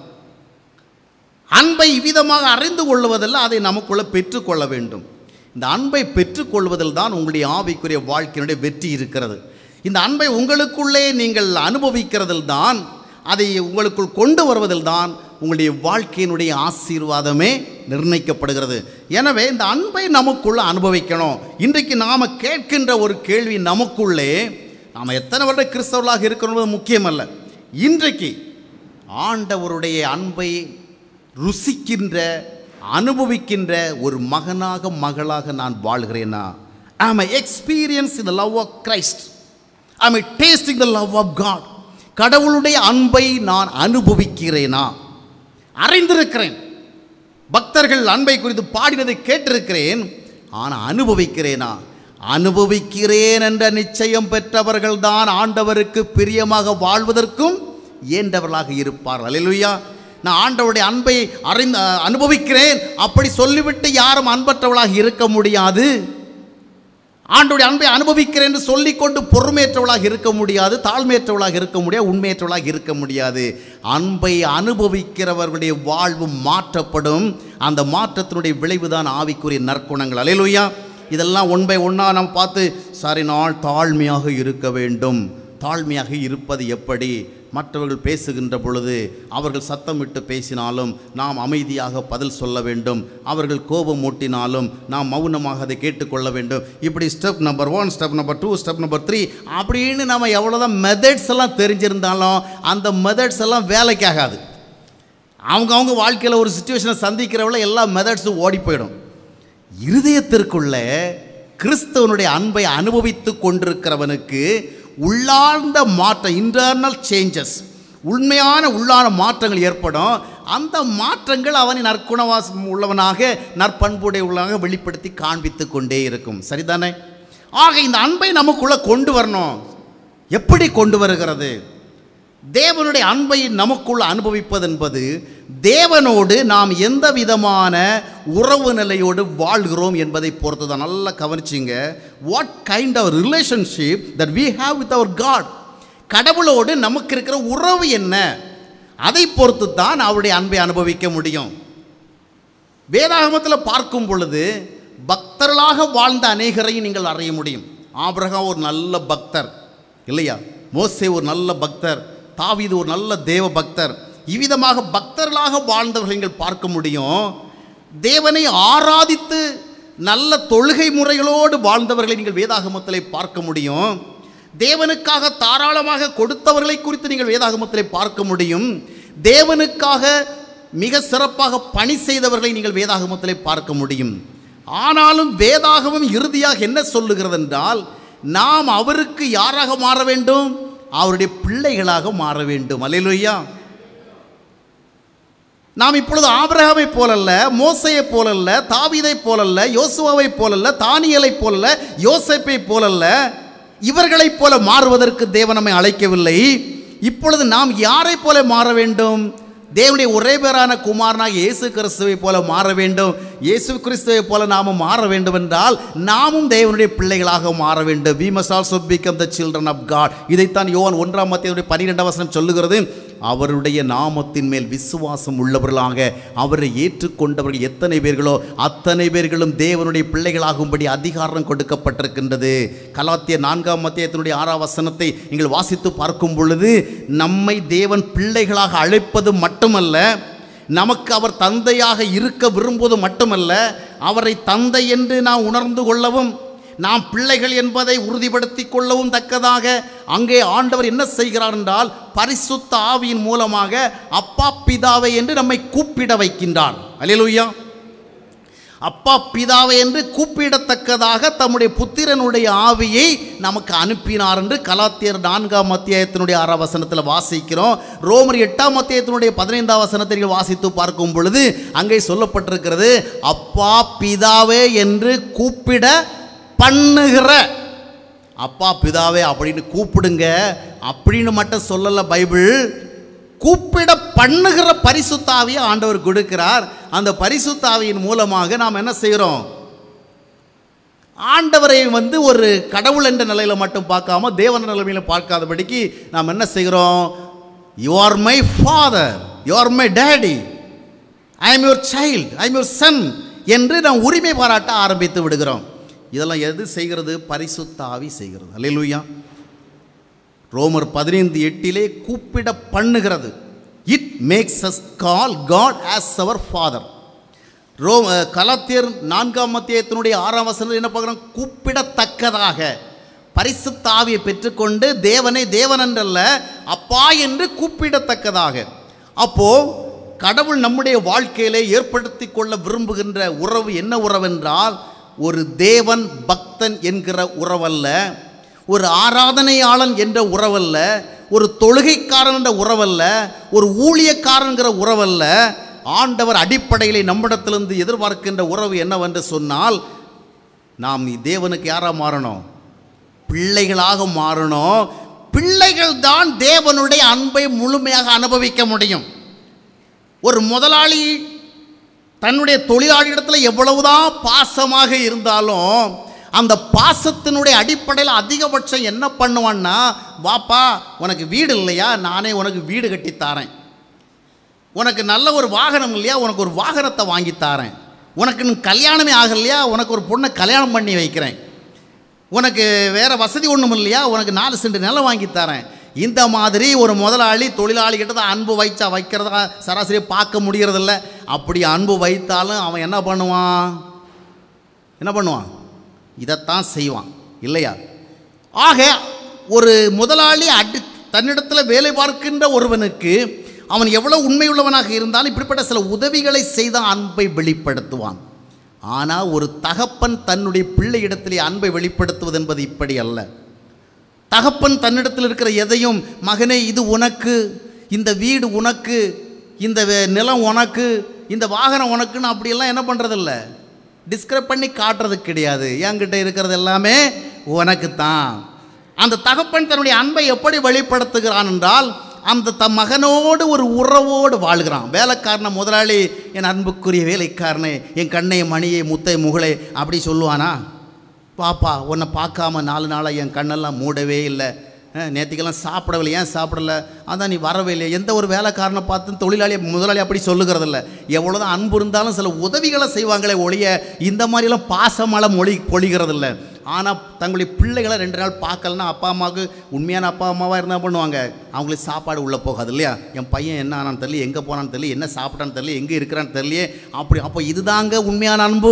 அன்பை இவ்விதமாக அறிந்து கொள்வதல்ல அதை நமக்குள்ள பெற்றுக்கொள்ள வேண்டும் இந்த அன்பை பெற்றுக்கொள்வதில் தான் உங்களுடைய ஆவிக்குரிய வாழ்க்கையினுடைய வெற்றி இருக்கிறது இந்த அன்பை உங்களுக்குள்ளே நீங்கள் அனுபவிக்கிறதில் தான் அதை உங்களுக்குள் கொண்டு வருவதில் தான் உங்களுடைய வாழ்க்கையினுடைய ஆசீர்வாதமே நிர்ணயிக்கப்படுகிறது எனவே இந்த அன்பை நமக்குள்ள அனுபவிக்கணும் இன்றைக்கு நாம் கேட்கின்ற ஒரு கேள்வி நமக்குள்ளே நாம் எத்தனை வருட கிறிஸ்தவர்களாக இருக்கிறோம் முக்கியமல்ல இன்றைக்கு ஆண்டவருடைய அன்பை ருசிக்கின்ற அனுபவிக்கின்ற ஒரு மகனாக மகளாக நான் வாழ்கிறேனா ஆம் I experience in the love of Christ I'm I tasting the love of God கடவுளுடைய அன்பை நான் அனுபவிக்கிறேனா அறிந்திருக்கிறேன் பக்தர்கள் அன்பை குறித்து பாடினதை கேட்டிருக்கிறேன் ஆனால் அனுபவிக்கிறேனா அனுபவிக்கிறேன் என்ற நிச்சயம் பெற்றவர்கள் தான் ஆண்டவருக்கு பிரியமாக வாழ்வதற்கும் இயன்றவர்களாக இருப்பார் அல்லேலூயா நான் ஆண்டவருடைய அன்பை அறிந்து அனுபவிக்கிறேன் அப்படி சொல்லிவிட்டு யாரும் அன்பற்றவளாக இருக்க முடியாது ஆண்டோடைய அன்பை அனுபவிக்கிறேன் என்று சொல்லிக்கொண்டு பொறுமையற்றவளாக இருக்க முடியாது தாழ்மையற்றவளாக இருக்க முடியாது உண்மையற்றவளாக இருக்க முடியாது அன்பை அனுபவிக்கிறவர்களுடைய வாழ்வு மாற்றப்படும் அந்த மாற்றத்தினுடைய விளைவுதான் ஆவிக்குரிய நற்குணங்கள் அலையலுயா இதெல்லாம் ஒன் பை ஒன்னாக நம்ம பார்த்து சாரி நான் தாழ்மையாக இருக்க வேண்டும் தாழ்மையாக இருப்பது எப்படி மற்றவர்கள் பேசுகின்ற பொழுது அவர்கள் சத்தமிட்டு பேசினாலும் நாம் அமைதியாக பதில் சொல்ல வேண்டும் அவர்கள் கோபம் மூட்டினாலும் நாம் மௌனமாக அதை கேட்டுக்கொள்ள வேண்டும் இப்படி step number one step number two step number three அப்படின்னு நம்ம எவ்வளோதான் மெத்தட்ஸ் எல்லாம் தெரிஞ்சிருந்தாலும் அந்த மெத்தட்ஸ் எல்லாம் வேலைக்காகாது அவங்க அவங்க வாழ்க்கையில் ஒரு சுச்சுவேஷனை சந்திக்கிறவள எல்லா மெத்தட்ஸும் ஓடி போயிடும் இருதயத்திற்குள்ள கிறிஸ்தவனுடைய அன்பை அனுபவித்து கொண்டிருக்கிறவனுக்கு உள்ளார்ந்த மாற்றம் இன்டர்னல் சேஞ்சஸ் உண்மையான உள்ளான மாற்றங்கள் ஏற்படும் அந்த மாற்றங்கள் அவனை நற்குணவாசம் உள்ளவனாக நற்பண்புடைய உள்ளவனாக வெளிப்படுத்தி காண்பித்து கொண்டே இருக்கும் சரிதானே ஆக இந்த அன்பை நமக்குள்ளே கொண்டு வரணும் எப்படி கொண்டு வருகிறது தேவனுடைய அன்பை நமக்குள் அனுபவிப்பது என்பது தேவனோடு நாம் எந்த விதமான உறவு நிலையோடு வாழ்கிறோம் என்பதை பொறுத்து தான் நல்லா கவனிச்சிங்க what kind of relationship that we have with our God கடவுளோடு நமக்கு இருக்கிற உறவு என்ன அதை பொறுத்து தான் அவருடைய அன்பை அனுபவிக்க முடியும் வேதாகமத்தில் பார்க்கும் பொழுது பக்தர்களாக வாழ்ந்த அநேகரையும் நீங்கள் அறிய முடியும் ஆபிரகாம் ஒரு நல்ல பக்தர் இல்லையா மோசே ஒரு நல்ல பக்தர் தாவீது ஒரு நல்ல தேவ பக்தர் இவ்விதமாக பக்தர்களாக வாழ்ந்தவர்களை நீங்கள் பார்க்க முடியும் தேவனை ஆராதித்து நல்ல தொழுகை முறைகளோடு வாழ்ந்தவர்களை நீங்கள் வேதாகமத்திலே பார்க்க முடியும் தேவனுக்காக தாராளமாக கொடுத்தவர்களை குறித்து நீங்கள் வேதாகமத்திலே பார்க்க முடியும் தேவனுக்காக மிக சிறப்பாக பணி செய்தவர்களை நீங்கள் வேதாகமத்திலே பார்க்க முடியும் ஆனாலும் வேதாகமம் இறுதியாக என்ன சொல்லுகிறது என்றால் நாம் அவருக்கு யாராக மாற வேண்டும் அவருடைய பிள்ளைகளாக மாற வேண்டும் அல்லேலூயா நாம் இப்பொழுது ஆபிரகாமை போலல்ல மோசையை போலல்ல தாவீதை போலல்ல யோசுவாவை போலல்ல தானியலை போலல்ல யோசேப்பை போலல்ல இவர்களைப் போல மாறுவதற்கு தேவன் நம்மை அழைக்கவில்லை இப்பொழுது நாம் யாரைப் போல மாற வேண்டும் தேவனுடைய ஒரே பேரான குமாரனாக இயேசு கிறிஸ்துவை போல மாற வேண்டும் இயேசு கிறிஸ்துவை போல நாம மாற வேண்டும் என்றால் நாமும் தேவனுடைய பிள்ளைகளாக மாற வேண்டும் we must also become the children of god இதைத்தான் யோவான் ஒன்றாம் மத்தியுடைய பன்னிரெண்டாம் வசனம் சொல்லுகிறது அவருடைய நாமத்தின் மேல் விசுவாசம் உள்ளவர்களாக அவரை ஏற்றுக்கொண்டவர்கள் எத்தனை பேர்களோ அத்தனை பேர்களும் தேவனுடைய பிள்ளைகளாகும்படி அதிகாரம் கொடுக்கப்பட்டிருக்கின்றது கலாத்திய நான்காம் மத்தியத்தினுடைய ஆறாம் வசனத்தை நீங்கள் வாசித்து பார்க்கும் பொழுது நம்மை தேவன் பிள்ளைகளாக அழைப்பது மட்டுமல்ல நமக்கு அவர் தந்தையாக இருக்க விரும்புவது மட்டுமல்ல அவரை தந்தை என்று நாம் உணர்ந்து கொள்ளவும் நாம் பிள்ளைகள் என்பதை உறுதிப்படுத்தி கொள்ளவும் தக்கதாக அங்கே ஆண்டவர் என்ன செய்கிறார் என்றால் பரிசுத்த ஆவியின் மூலமாக அப்பா பிதாவை என்று நம்மை கூப்பிட வைக்கின்றார் அல்லேலூயா அப்பா பிதாவை என்று கூப்பிடத்தக்கதாக தம்முடைய புத்திரனுடைய ஆவியை நமக்கு அனுப்பினார் என்று கலாத்தியர் நான்காம் அத்தியாயத்தினுடைய ஆறாம் வசனத்தில் வாசிக்கிறோம் ரோமர் எட்டாம் அத்தியாயத்தினுடைய பதினைந்தாம் வசனத்தை நீங்கள் வாசித்து பார்க்கும் பொழுது அங்கே சொல்லப்பட்டிருக்கிறது அப்பா பிதாவே என்று கூப்பிட பண்ணுகிற அப்பா பிதாவே அப்படின்னு கூப்பிடுங்க அப்படின்னு மட்டும் சொல்லலை பைபிள் கூப்பிட பண்ணுகிற பரிசுத்தாவியை ஆண்டவர் கொடுக்கிறார் அந்த பரிசுத்தாவியின் மூலமாக நாம் என்ன செய்கிறோம் ஆண்டவரை வந்து ஒரு கடவுள் என்ற நிலையில் மட்டும் பார்க்காம தேவன நிலைமையில் பார்க்காதபடிக்கு நாம் என்ன செய்கிறோம் you are my father you are my daddy I am your child I am your son என்று நாம் உரிமை பாராட்ட ஆரம்பித்து விடுகிறோம் இதெல்லாம் எது செய்கிறது பரிசுத்த ஆவி செய்கிறது அல்லேலூயா ரோமர் பதினைந்து எட்டிலே கூப்பிட பண்ணுகிறது it makes us call God as our father ரோ கலாத்தியர் நான்காம் மத்தியத்தினுடைய ஆறாம் வசனத்தில் என்ன பார்க்குறோம் கூப்பிடத்தக்கதாக பரிசுத்த ஆவியை பெற்றுக்கொண்டு தேவனை தேவன் என்றல்ல அப்பா என்று கூப்பிடத்தக்கதாக அப்போ கடவுள் நம்முடைய வாழ்க்கையிலே ஏற்படுத்தி கொள்ள விரும்புகின்ற உறவு என்ன உறவென்றால் ஒரு தேவன் பக்தன் என்கிற உறவல்ல ஒரு ஆராதனையாளன் என்ற உறவல்ல ஒரு தொழுகைக்காரன் என்ற உறவல்ல ஒரு ஊழியக்காரன்கிற உறவல்ல ஆண்டவர் அடிப்படையிலே நம்மிடத்திலிருந்து எதிர்பார்க்கின்ற உறவு என்னவென்று சொன்னால் நாம் தேவனுக்கு யாராக மாறணும் பிள்ளைகளாக மாறணும் பிள்ளைகள் தான் தேவனுடைய அன்பை முழுமையாக அனுபவிக்க முடியும் ஒரு முதலாளி தன்னுடைய தொழிலாளியிடத்தில் எவ்வளவுதான் பாசமாக இருந்தாலும் அந்த பாசத்தினுடைய அடிப்படையில் அதிகபட்சம் என்ன பண்ணுவான்னா வாப்பா உனக்கு வீடு இல்லையா நானே உனக்கு வீடு கட்டி தாரேன் உனக்கு நல்ல ஒரு வாகனம் இல்லையா உனக்கு ஒரு வாகனத்தை வாங்கி தாரேன் உனக்கு இன்னும் கல்யாணமே ஆகலையா உனக்கு ஒரு பொண்ணை கல்யாணம் பண்ணி வைக்கிறேன் உனக்கு வேறு வசதி ஒன்றும் இல்லையா உனக்கு நாலு சென்ட் நிலம் வாங்கி தரேன் இந்த மாதிரி ஒரு முதலாளி தொழிலாளிகிட்ட தான் அன்பு வைச்சா வைக்கிறதா சராசரி பார்க்க முடியறதில்ல அப்படி அன்பு வைத்தாலும் அவன் என்ன பண்ணுவான் என்ன பண்ணுவான் இதைத்தான் செய்வான் இல்லையா ஆக ஒரு முதலாளி அடி தன்னிடத்தில் வேலை பார்க்கின்ற ஒருவனுக்கு அவன் எவ்வளோ உண்மையுள்ளவனாக இருந்தாலும் இப்படிப்பட்ட சில உதவிகளை செய்த அன்பை வெளிப்படுத்துவான் ஆனால் ஒரு தகப்பன் தன்னுடைய பிள்ளையிடத்திலே அன்பை வெளிப்படுத்துவது என்பது இப்படி அல்ல தகப்பன் தன்னிடத்தில் இருக்கிற எதையும் மகனே இது உனக்கு இந்த வீடு உனக்கு இந்த வே- நிலம் உனக்கு இந்த வாகனம் உனக்குன்னு அப்படியெல்லாம் என்ன பண்ணுறதில்ல டிஸ்கிரைப் பண்ணி காட்டுறது கிடையாது என்கிட்ட இருக்கிறது எல்லாமே உனக்கு தான் அந்த தகப்பன் தன்னுடைய அன்பை எப்படி வெளிப்படுத்துகிறான் என்றால் அந்த த மகனோடு ஒரு உறவோடு வாழ்கிறான் வேலைக்காரனை முதலாளி என் அன்புக்குரிய வேலைக்காரனே என் கண்ணை மணியை முத்தை முகலை அப்படி சொல்லுவானா பாப்பா உன்னை பார்க்காம நாலு நாளாக என் கண்ணெல்லாம் மூடவே இல்லை நேற்றுக்கெல்லாம் சாப்பிடவில்லை ஏன் சாப்பிடல அதான் நீ வரவே இல்லை எந்த ஒரு வேலைக்காரனை பார்த்து தொழிலாளி முதலாளி அப்படி சொல்லுகிறதில்ல எவ்வளோதான் அன்பு இருந்தாலும் சில உதவிகளை செய்வாங்களே ஒழிய இந்த மாதிரிலாம் பாசமலை மொழி பொழிகிறதில்ல ஆனால் தங்களுடைய பிள்ளைகளை ரெண்டு நாள் பார்க்கலன்னா அப்பா அம்மாவுக்கு உண்மையான அப்பா அம்மாவாக இருந்தால் பண்ணுவாங்க அவங்களுக்கு சாப்பாடு உள்ளே போகாது இல்லையா என் பையன் என்ன ஆனான்னு தெரியல எங்கே போனான்னு தெரியல என்ன சாப்பிட்டான்னு தெரியல எங்கே இருக்கிறான்னு தெரியலையே அப்படி அப்போ இதுதாங்க உண்மையான அன்பு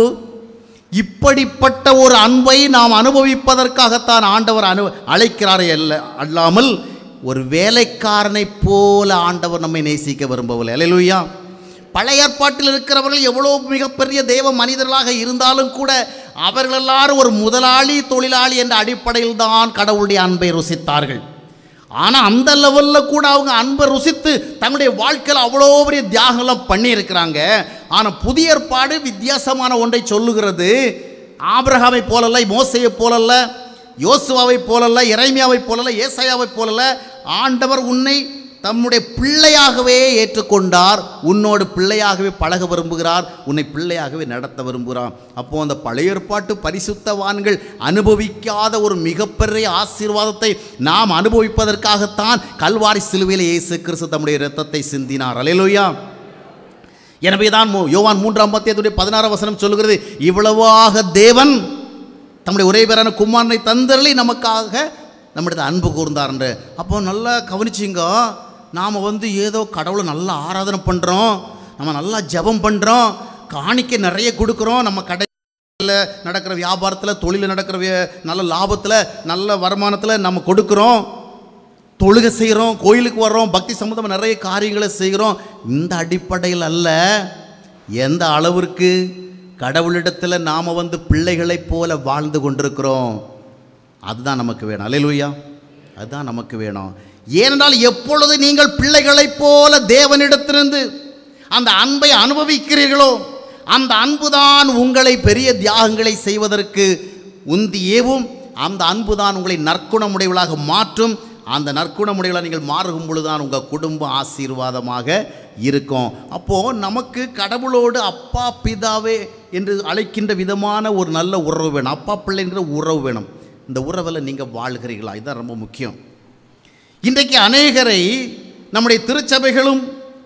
இப்படிப்பட்ட ஒரு அன்பை நாம் அனுபவிப்பதற்காகத்தான் ஆண்டவர் அனு அழைக்கிறாரே அல்ல அல்லாமல் ஒரு வேலைக்காரனைப் போல ஆண்டவர் நம்மை நேசிக்க விரும்பவில்லை அல்லேலூயா பழைய ஏற்பாட்டில் இருக்கிறவர்கள் எவ்வளோ மிகப்பெரிய தேவ மனிதர்களாக இருந்தாலும் கூட அவர்கள் எல்லாரும் ஒரு முதலாளி தொழிலாளி என்ற அடிப்படையில் தான் கடவுளுடைய அன்பை ருசித்தார்கள் ஆனால் அந்த லெவலில் கூட அவங்க அன்பை ருசித்து தங்களுடைய வாழ்க்கையில் அவ்வளோ பெரிய தியாகம்லாம் பண்ணியிருக்கிறாங்க ஆனால் புதிய ஏற்பாடு வித்தியாசமான ஒன்றை சொல்லுகிறது ஆபிரகாமை போலல்ல மோசையை போலல்ல யோசுவாவை போலல்ல இறைமியாவை போலல்ல ஏசாயாவை போலல்ல ஆண்டவர் உன்னை தம்முடைய பிள்ளையாகவே ஏற்றுக்கொண்டார் உன்னோடு பிள்ளையாகவே பழக விரும்புகிறார் உன்னை பிள்ளையாகவே நடத்த விரும்புகிறார் அப்போ அந்த பழைய ஏற்பாட்டு பரிசுத்தவான்கள் அனுபவிக்காத ஒரு மிகப்பெரிய ஆசீர்வாதத்தை நாம் அனுபவிப்பதற்காகத்தான் கல்வாரி சிலுவையில் இயேசு கிறிஸ்து தம்முடைய இரத்தத்தை சிந்தினார் அலையலோயா எனவே தான் மு- யோவான் மூன்றாம் பத்தியத்துடைய பதினாறாம் வசனம் சொல்லுகிறது இவ்வளவாக தேவன் தம்முடைய ஒரே பேரான குமாரனை தந்தரளி நமக்காக நம்மிடத்தை அன்பு கூர்ந்தார் என்று அப்போ நல்லா கவனிச்சிங்க நாம் வந்து ஏதோ கடவுளை நல்லா ஆராதனை பண்ணுறோம் நம்ம நல்லா ஜெபம் பண்ணுறோம் காணிக்கை நிறைய கொடுக்குறோம் நம்ம கடையில் நடக்கிற வியாபாரத்தில் தொழிலில் நடக்கிற வே- நல்ல லாபத்தில் நல்ல வருமானத்தில் நம்ம கொடுக்குறோம் தொழுகை செய்கிறோம் கோயிலுக்கு வர்றோம் பக்தி சம்மந்தமாக நிறைய காரியங்களை செய்கிறோம் இந்த அடிப்படையில் அல்ல எந்த அளவிற்கு கடவுளிடத்தில் நாம் வந்து பிள்ளைகளைப் போல வாழ்ந்து கொண்டிருக்கிறோம் அதுதான் நமக்கு வேணும் அல்லேலூயா அதுதான் நமக்கு வேணும் ஏனென்றால் எப்பொழுது நீங்கள் பிள்ளைகளைப் போல தேவனிடத்திலிருந்து அந்த அன்பை அனுபவிக்கிறீர்களோ அந்த அன்புதான் உங்களை பெரிய தியாகங்களை செய்வதற்கு உந்தி ஏவும் அந்த அன்புதான் உங்களை நற்குணமுடையவளாக மாற்றும் அந்த நற்குணமுடையவளாக நீங்கள் மாறும் பொழுதுதான் உங்கள் குடும்பம் ஆசீர்வாதமாக இருக்கும் அப்போது நமக்கு கடவுளோடு அப்பா பிதாவே என்று அழைக்கின்ற விதமான ஒரு நல்ல உறவு வேணும் அப்பா பிள்ளைங்கிற உறவு வேணும் இந்த உறவில் நீங்கள் வாழ்கிறீர்களா இதுதான் ரொம்ப முக்கியம் இன்றைக்கு அநேகரை நம்முடைய திருச்சபைகளும்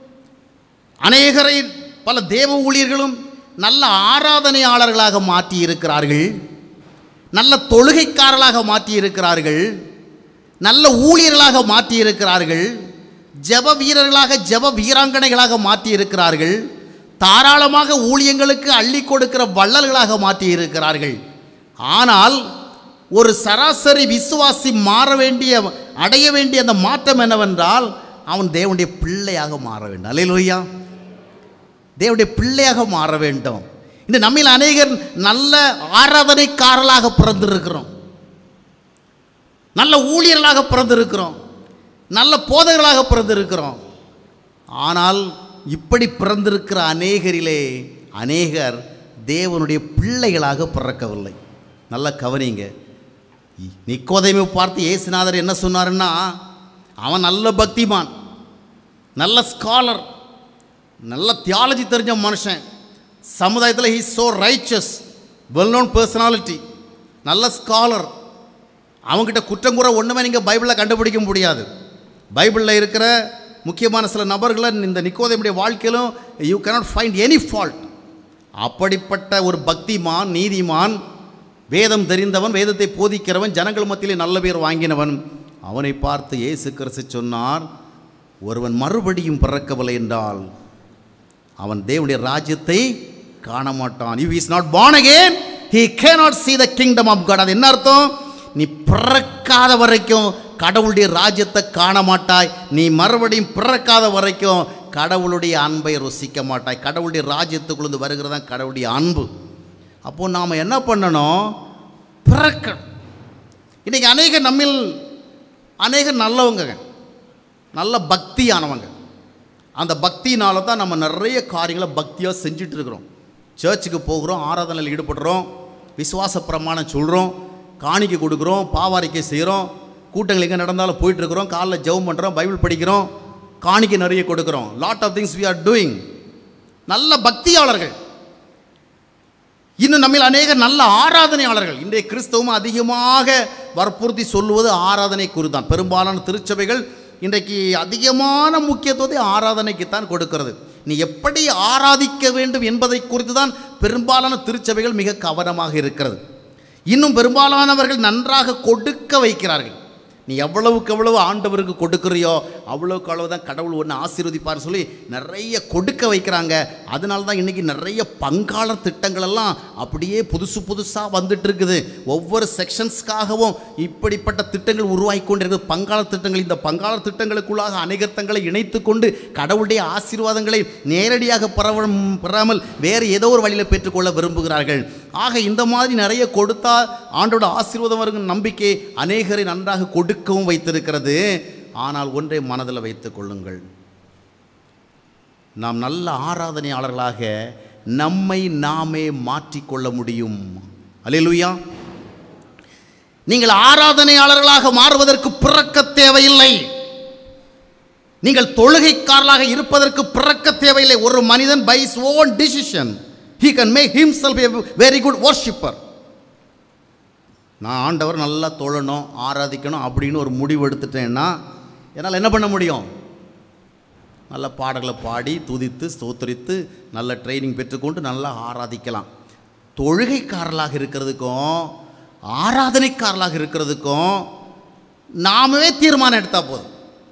அநேகரை பல தேவ ஊழியர்களும் நல்ல ஆராதனையாளர்களாக மாற்றி இருக்கிறார்கள் நல்ல தொழுகைக்காரர்களாக மாற்றி இருக்கிறார்கள் நல்ல ஊழியர்களாக மாற்றி இருக்கிறார்கள் ஜெப வீரர்களாக ஜெப வீராங்கனைகளாக மாற்றி இருக்கிறார்கள் தாராளமாக ஊழியங்களுக்கு அள்ளி கொடுக்கிற வள்ளல்களாக மாற்றி இருக்கிறார்கள் ஆனால் ஒரு சராசரி விசுவாசி மாற வேண்டிய அடைய வேண்டிய அந்த மாற்றம் என்னவென்றால் அவன் தேவனுடைய பிள்ளையாக மாற வேண்டும் அல்லேலூயா தேவனுடைய பிள்ளையாக மாற வேண்டும் இந்த நம்மில் அநேகர் நல்ல ஆராதனைக்காரர்களாக பிறந்திருக்கிறோம் நல்ல ஊழியர்களாக பிறந்திருக்கிறோம் நல்ல போதகர்களாக பிறந்திருக்கிறோம் ஆனால் இப்படி பிறந்திருக்கிற அநேகரிலே அநேகர் தேவனுடைய பிள்ளைகளாக பிறக்கவில்லை நல்ல கவனிங்க நிக்கோதைமை பார்த்து இயேசுநாதர் என்ன சொன்னாருன்னா அவன் நல்ல பக்திமான் நல்ல ஸ்காலர் நல்ல தியாலஜி தெரிஞ்ச மனுஷன் சமுதாயத்தில் he so righteous well known personality நல்ல ஸ்காலர் அவங்ககிட்ட குற்றம் கூற ஒன்றுமே நீங்கள் பைபிளில் கண்டுபிடிக்க முடியாது பைபிளில் இருக்கிற முக்கியமான சில நபர்களை இந்த நிக்கோதையுடைய வாழ்க்கையிலும் you cannot find any fault அப்படிப்பட்ட ஒரு பக்திமான் நீதிமான் வேதம் தெரிந்தவன் வேதத்தை போதிக்கிறவன் ஜனங்கள் மத்தியிலே நல்ல பேர் வாங்கினவன் அவனை பார்த்து இயேசு கிறிஸ்து சொன்னார் ஒருவன் மறுபடியும் பிறக்கவில்லை என்றால் அவன் தேவனுடைய ராஜ்யத்தை காண மாட்டான் if is not born again he cannot see the kingdom of god அது என்ன அர்த்தம் நீ பிறக்காத வரைக்கும் கடவுளுடைய ராஜ்யத்தை காண மாட்டாய் நீ மறுபடியும் பிறக்காத வரைக்கும் கடவுளுடைய அன்பை ருசிக்க மாட்டாய் கடவுளுடைய ராஜ்யத்துக்குள்ளேருந்து வருகிறது தான் கடவுளுடைய அன்பு அப்போது நாம் என்ன பண்ணணும் பிறக்க இன்றைக்கி அநேக நம்மில் அநேக நல்லவங்க நல்ல பக்தியானவங்க அந்த பக்தினால தான் நம்ம நிறைய காரியங்களை பக்தியாக செஞ்சுட்டு இருக்கிறோம் சர்ச்சுக்கு போகிறோம் ஆராதனையில் ஈடுபடுறோம் விசுவாச பிரமாணம் சொல்கிறோம் காணிக்கை கொடுக்குறோம் பாவாரிக்கை செய்கிறோம் கூட்டங்கள் எங்கே நடந்தாலும் போயிட்டுருக்குறோம் காலைல ஜெபம் பண்ணுறோம் பைபிள் படிக்கிறோம் காணிக்கை நிறைய கொடுக்குறோம் lot of things we are doing நல்ல பக்தியாளர்கள் இன்னும் நம்மில் அநேக நல்ல ஆராதனையாளர்கள் இன்றைய கிறிஸ்தவம் அதிகமாக வற்புறுத்தி சொல்லுவது ஆராதனை குறிதான் பெரும்பாலான திருச்சபைகள் இன்றைக்கு அதிகமான முக்கியத்துவத்தை ஆராதனைக்குத்தான் கொடுக்கிறது நீ எப்படி ஆராதிக்க வேண்டும் என்பதை குறித்து தான் பெரும்பாலான திருச்சபைகள் மிக கவனமாக இருக்கிறது இன்னும் பெரும்பாலானவர்கள் நன்றாக கொடுக்க வைக்கிறார்கள் நீ எவ்வளவுக்கு எவ்வளவு ஆண்டவருக்கு கொடுக்குறியோ அவ்வளவுக்கு அவ்வளவு தான் கடவுள் ஒன்று ஆசீர்வதிப்பார் சொல்லி நிறைய கொடுக்க வைக்கிறாங்க அதனால தான் இன்றைக்கி நிறைய பங்காளர் திட்டங்கள் எல்லாம் அப்படியே புதுசு புதுசாக வந்துட்டு இருக்குது ஒவ்வொரு செக்ஷன்ஸ்க்காகவும் இப்படிப்பட்ட திட்டங்கள் உருவாகி கொண்டிருக்கிறது பங்காளர் திட்டங்கள் இந்த பங்காளர் திட்டங்களுக்குள்ளாக அநேகர் தங்களை இணைத்து கொண்டு கடவுளுடைய ஆசீர்வாதங்களை நேரடியாக பெற பெறாமல் வேறு ஏதோ ஒரு வழியில் பெற்றுக்கொள்ள விரும்புகிறார்கள் ஆக இந்த மாதிரி நிறைய கொடுத்தா ஆண்டோட ஆசீர்வாதம் வருகிற நம்பிக்கை அநேகரை நன்றாக கொடுக்கவும் வைத்திருக்கிறது ஆனால் ஒன்றை மனதில் வைத்துக் கொள்ளுங்கள் நாம் நல்ல ஆராதனையாளர்களாக நம்மை நாமே மாற்றிக்கொள்ள முடியும் அல்லேலூயா நீங்கள் ஆராதனையாளர்களாக மாறுவதற்கு பிறக்க தேவையில்லை நீங்கள் தொழுகைக்காரர்களாக இருப்பதற்கு பிறக்க தேவையில்லை ஒரு மனிதன் by his own decision he can make himself a very good worshipper நான் ஆண்டவர் நல்லா தொழணும் ஆராதிக்கணும் அப்படின்னு ஒரு முடிவு எடுத்துட்டேன்னா என்னால் என்ன பண்ண முடியும் நல்ல பாடல்களை பாடி துதித்து ஸ்தோத்தரித்து நல்ல ட்ரைனிங் பெற்றுக்கொண்டு நல்லா ஆராதிக்கலாம் தொழுகைக்காரர்களாக இருக்கிறதுக்கும் ஆராதனைக்காரர்களாக இருக்கிறதுக்கும் நாமே தீர்மானம் எடுத்தால் போதும்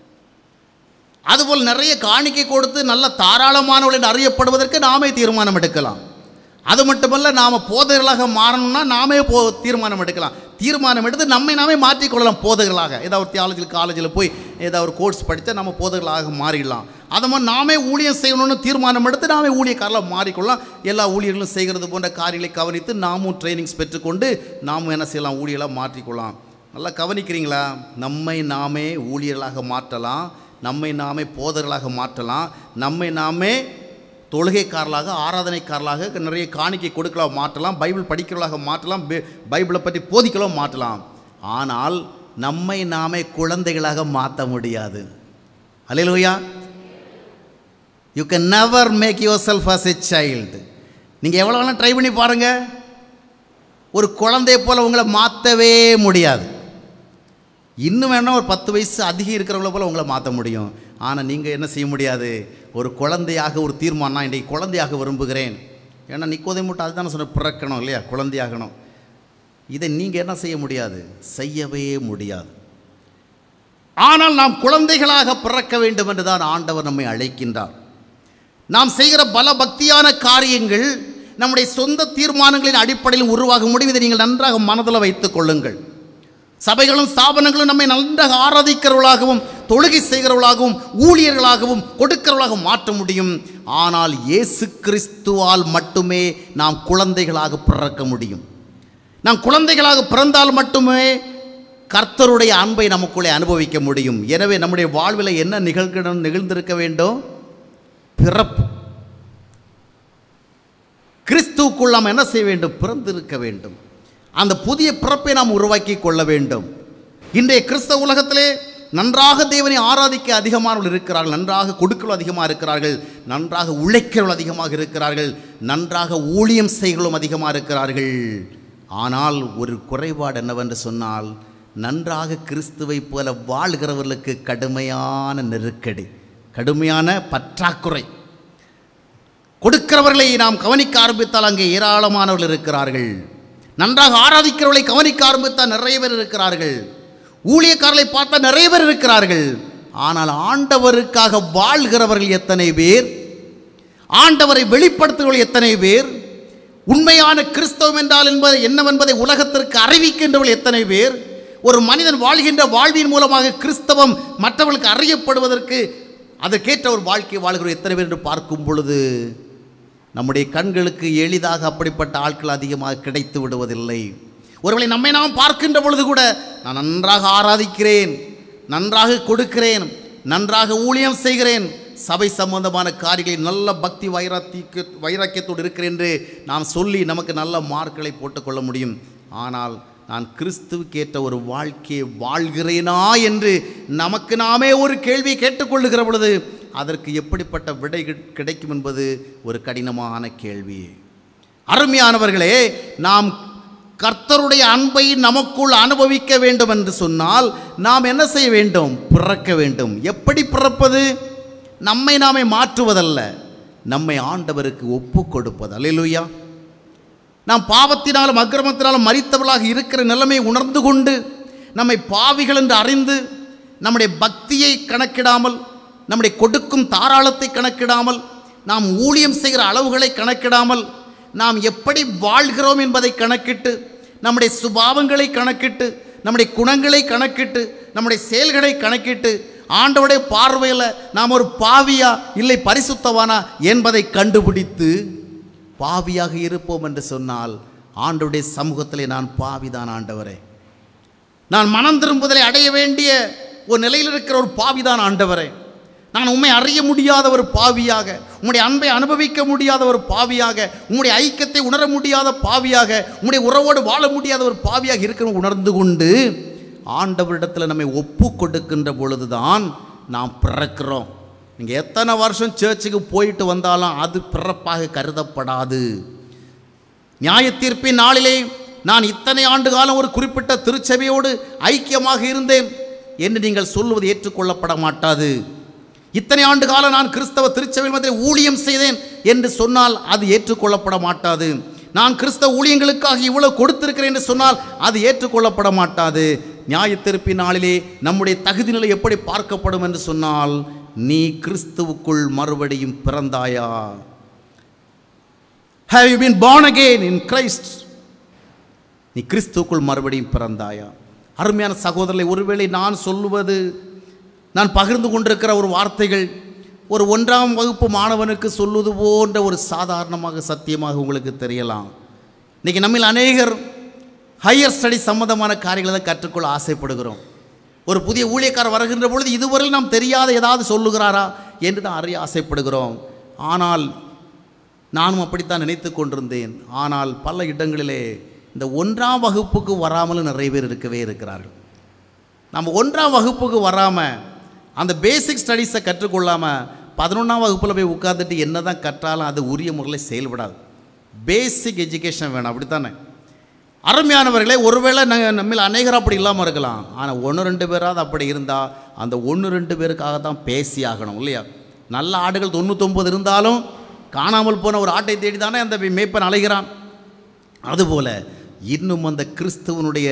அதுபோல் நிறைய காணிக்கை கொடுத்து நல்ல தாராளமானவர்கள் என்று அறியப்படுவதற்கு நாமே தீர்மானம் எடுக்கலாம் அது மட்டுமல்ல நாம் போதகர்களாக மாறணும்னா நாமே போ தீர்மானம் எடுக்கலாம் தீர்மானம் எடுத்து நம்மை நாமே மாற்றிக்கொள்ளலாம் போதகர்களாக ஏதாவது ஒரு தியாலஜியில் காலேஜில் போய் ஏதாவது ஒரு கோர்ஸ் படித்தா நம்ம போதகர்களாக மாறிடலாம் அது மாதிரி நாமே ஊழியம் செய்யணும்னு தீர்மானம் எடுத்து நாமே ஊழியக்காரலாக மாறிக்கொள்ளலாம் எல்லா ஊழியர்களும் செய்கிறது போன்ற காரியங்களை கவனித்து நாமும் ட்ரைனிங்ஸ் பெற்றுக்கொண்டு நாமும் என்ன செய்யலாம் ஊழியர்களாக மாற்றிக்கொள்ளலாம் நல்லா கவனிக்கிறீங்களா நம்மை நாமே ஊழியர்களாக மாற்றலாம் நம்மை நாமே போதர்களாக மாற்றலாம் நம்மை நாமே தொழுகைக்காரர்களாக ஆராதனைக்காரர்களாக நிறைய காணிக்கை கொடுக்கலாம் மாற்றலாம் பைபிள் படிக்கிறவர்களாக மாற்றலாம் பை- பைபிளை பற்றி போதிக்கலாம் மாற்றலாம் ஆனால் நம்மை நாமே குழந்தைகளாக மாற்ற முடியாது அல்லேலூயா you can never make yourself as a child நீங்கள் எவ்வளோ வேணால் ட்ரை பண்ணி பாருங்கள் ஒரு குழந்தைய போல் உங்களை மாற்றவே முடியாது இன்னும் வேணால் ஒரு பத்து வயசு அதிகம் இருக்கிறவங்கள போல் உங்களை மாற்ற முடியும் ஆனால் நீங்கள் என்ன செய்ய முடியாது ஒரு குழந்தையாக ஒரு தீர்மானம் நான் இன்றைக்கு குழந்தையாக விரும்புகிறேன் ஏன்னா நிக்கோதை மட்டும் அதுதானே சொன்ன பிறக்கணும் இல்லையா குழந்தையாகணும் இதை நீங்கள் என்ன செய்ய முடியாது செய்யவே முடியாது ஆனால் நாம் குழந்தைகளாக பிறக்க வேண்டும் என்று தான் ஆண்டவர் நம்மை அழைக்கின்றார் நாம் செய்கிற பல பக்தியான காரியங்கள் நம்முடைய சொந்த தீர்மானங்களின் அடிப்படையில் உருவாக முடியும் இதை நீங்கள் நன்றாக மனதில் வைத்துக் கொள்ளுங்கள் சபைகளும் ஸ்தாபனங்களும் நம்மை நன்றாக ஆராதிக்கிறவர்களாகவும் தொழுகை செய்கிறவர்களாகவும் ஊழியர்களாகவும் கொடுக்கிறவர்களாகவும் மாற்ற முடியும் ஆனால் இயேசு கிறிஸ்துவால் மட்டுமே நாம் குழந்தைகளாக பிறக்க முடியும் நாம் குழந்தைகளாக பிறந்தால் மட்டுமே கர்த்தருடைய அன்பை நமக்குள்ளே அனுபவிக்க முடியும் எனவே நம்முடைய வாழ்வில் என்ன நிகழ்கிடம் நிகழ்ந்திருக்க வேண்டும் பிறப்பு கிறிஸ்துவுக்குள் நாம் என்ன செய்ய வேண்டும் பிறந்திருக்க வேண்டும் அந்த புதிய பிறப்பை நாம் உருவாக்கி கொள்ள வேண்டும் இன்றைய கிறிஸ்தவ உலகத்திலே நன்றாக தேவனை ஆராதிக்க அதிகமானவர்கள் இருக்கிறார்கள் நன்றாக கொடுக்கிறவர்கள் அதிகமாக இருக்கிறார்கள் நன்றாக உழைக்கிறவர்கள் அதிகமாக இருக்கிறார்கள் நன்றாக ஊழியம் செய்கிறவர்களும் அதிகமாக இருக்கிறார்கள் ஆனால் ஒரு குறைபாடு என்னவென்று சொன்னால் நன்றாக கிறிஸ்துவை போல வாழ்கிறவர்களுக்கு கடுமையான நெருக்கடி கடுமையான பற்றாக்குறை கொடுக்கிறவர்களை நாம் கவனிக்க ஆரம்பித்தால் அங்கே ஏராளமானவர்கள் இருக்கிறார்கள் நன்றாக ஆராதிக்கிறவர்களை கவனிக்க ஆரம்பித்தால் நிறைய பேர் இருக்கிறார்கள் ஊழியக்காரர்களை பார்த்தா நிறைய பேர் இருக்கிறார்கள் ஆனால் ஆண்டவருக்காக வாழ்கிறவர்கள் எத்தனை பேர் ஆண்டவரை வெளிப்படுத்துகிறவர்கள் எத்தனை பேர் உண்மையான கிறிஸ்தவம் என்றால் என்பது என்னவென்பதை உலகத்திற்கு அறிவிக்கின்றவர்கள் எத்தனை பேர் ஒரு மனிதன் வாழ்கின்ற வாழ்வின் மூலமாக கிறிஸ்தவம் மற்றவர்களுக்கு அறியப்படுவதற்கு அதற்கேற்ற ஒரு வாழ்க்கை வாழ்கிறோம் எத்தனை பேர் என்று பார்க்கும் பொழுது நம்முடைய கண்களுக்கு எளிதாக அப்படிப்பட்ட ஆட்கள் அதிகமாக கிடைத்து விடுவதில்லை ஒருவேளை நம்மை நாம் பார்க்கின்ற பொழுது கூட நான் நன்றாக ஆராதிக்கிறேன் நன்றாக கொடுக்கிறேன் நன்றாக ஊழியம் செய்கிறேன் சபை சம்பந்தமான காரியங்களில் நல்ல பக்தி வைராத்திக்கு வைராக்கியத்தோடு இருக்கிறேன் என்று நாம் சொல்லி நமக்கு நல்ல மார்க்களை போட்டுக்கொள்ள முடியும் ஆனால் நான் கிறிஸ்துவுக்கேற்ற ஒரு வாழ்க்கையை வாழ்கிறேனா என்று நமக்கு நாமே ஒரு கேள்வியை கேட்டுக்கொள்ளுகிற பொழுது அதற்கு எப்படிப்பட்ட விடை கிடை- கிடைக்கும் என்பது ஒரு கடினமான கேள்வி அருமையானவர்களே நாம் கர்த்தருடைய அன்பை நமக்குள் அனுபவிக்க வேண்டும் என்று சொன்னால் நாம் என்ன செய்ய வேண்டும் பிறக்க வேண்டும் எப்படி பிறப்பது நம்மை நாமே மாற்றுவதல்ல நம்மை ஆண்டவருக்கு ஒப்பு கொடுப்பது அல்லேலூயா நாம் பாவத்தினாலும் அக்கிரமத்தினாலும் மறித்தவர்களாக இருக்கிற நிலைமையை உணர்ந்து கொண்டு நம்மை பாவிகள் என்று அறிந்து நம்முடைய பக்தியை கணக்கிடாமல் நம்முடைய கொடுக்கும் தாராளத்தை கணக்கிடாமல் நாம் ஊழியம் செய்கிற அளவுகளை கணக்கிடாமல் நாம் எப்படி வாழ்கிறோம் என்பதை கணக்கிட்டு நம்முடைய சுபாவங்களை கணக்கிட்டு நம்முடைய குணங்களை கணக்கிட்டு நம்முடைய செயல்களை கணக்கிட்டு ஆண்டவருடைய பார்வையில் நாம் ஒரு பாவியா இல்லை பரிசுத்தவானா என்பதை கண்டுபிடித்து பாவியாக இருப்போம் என்று சொன்னால் ஆண்டவருடைய சமூகத்திலே நான் பாவிதான் ஆண்டவரே நான் மனம் திரும்புதலை அடைய வேண்டிய ஒரு நிலையில் இருக்கிற ஒரு பாவிதான் ஆண்டவரே நான் உண்மை அறிய முடியாத ஒரு பாவியாக உம்முடைய அன்பை அனுபவிக்க முடியாத ஒரு பாவியாக உம்முடைய ஐக்கியத்தை உணர முடியாத பாவியாக உம்முடைய உறவோடு வாழ முடியாத ஒரு பாவியாக இருக்கிற உணர்ந்து கொண்டு ஆண்டவரிடத்தில் நம்மை ஒப்பு கொடுக்கின்ற பொழுதுதான் நாம் பிறக்கிறோம் நீங்கள் எத்தனை வருஷம் சர்ச்சுக்கு போயிட்டு வந்தாலும் அது பிறப்பாக கருதப்படாது நியாய தீர்ப்பின் நாளிலே நான் இத்தனை ஆண்டு காலம் ஒரு குறிப்பிட்ட திருச்சபையோடு ஐக்கியமாக இருந்தேன் என்று நீங்கள் சொல்லுவது ஏற்றுக்கொள்ளப்பட மாட்டாது இத்தனை ஆண்டு காலம் நான் கிறிஸ்தவ திருச்சபை மத்தியில் ஊழியம் செய்தேன் என்று சொன்னால் அது ஏற்றுக்கொள்ளப்பட மாட்டாது நான் கிறிஸ்தவ ஊழியங்களுக்காக இவ்வளவு கொடுத்திருக்கிறேன் என்று சொன்னால் அது ஏற்றுக்கொள்ளப்பட மாட்டாது நியாய தீர்ப்பின் நாளிலே நம்முடைய தகுதி நிலை எப்படி பார்க்கப்படும் என்று சொன்னால் நீ கிறிஸ்துவுக்குள் மறுபடியும் பிறந்தாயா have you been born again in Christ நீ கிறிஸ்துவுக்குள் மறுபடியும் பிறந்தாயா அருமையான சகோதரரை ஒருவேளை நான் சொல்லுவது நான் பகிர்ந்து கொண்டிருக்கிற ஒரு வார்த்தைகள் ஒரு ஒன்றாம் வகுப்பு மாணவனுக்கு சொல்லுவது போன்ற ஒரு சாதாரணமாக சத்தியமாக உங்களுக்கு தெரியலாம் இன்றைக்கி நம்மில் அநேகர் ஹையர் ஸ்டடி சம்பந்தமான காரியங்களை தான் கற்றுக்கொள்ள ஆசைப்படுகிறோம் ஒரு புதிய ஊழியக்காரர் வருகின்ற பொழுது இதுவரையில் நாம் தெரியாத ஏதாவது சொல்லுகிறாரா என்று தான் அறிய ஆசைப்படுகிறோம் ஆனால் நானும் அப்படித்தான் நினைத்து கொண்டிருந்தேன் ஆனால் பல இடங்களிலே இந்த ஒன்றாம் வகுப்புக்கு வராமலும் நிறைய பேர் இருக்கவே இருக்கிறார்கள் நம்ம ஒன்றாம் வகுப்புக்கு வராமல் அந்த பேசிக் ஸ்டடீஸை கற்றுக்கொள்ளாமல் பதினொன்றாம் வகுப்பில் போய் உட்காந்துட்டு என்ன தான் கற்றாலும் அது உரிய முறையில் செயல்படாது பேசிக் எஜுகேஷன் வேணும் அப்படித்தானே அருமையானவர்களே ஒருவேளை நாங்கள் நம்மில் அநேகர் அப்படி இல்லாமல் இருக்கலாம் ஆனால் ஒன்று ரெண்டு பேராவது அப்படி இருந்தால் அந்த ஒன்று ரெண்டு பேருக்காக தான் பேசி ஆகணும் இல்லையா நல்ல ஆடுகள் தொண்ணூத்தொம்பது இருந்தாலும் காணாமல் போன ஒரு ஆட்டை தேடி தானே அந்த மேய்ப்பன் அலைகிறான் அதுபோல் இன்னும் அந்த கிறிஸ்துவனுடைய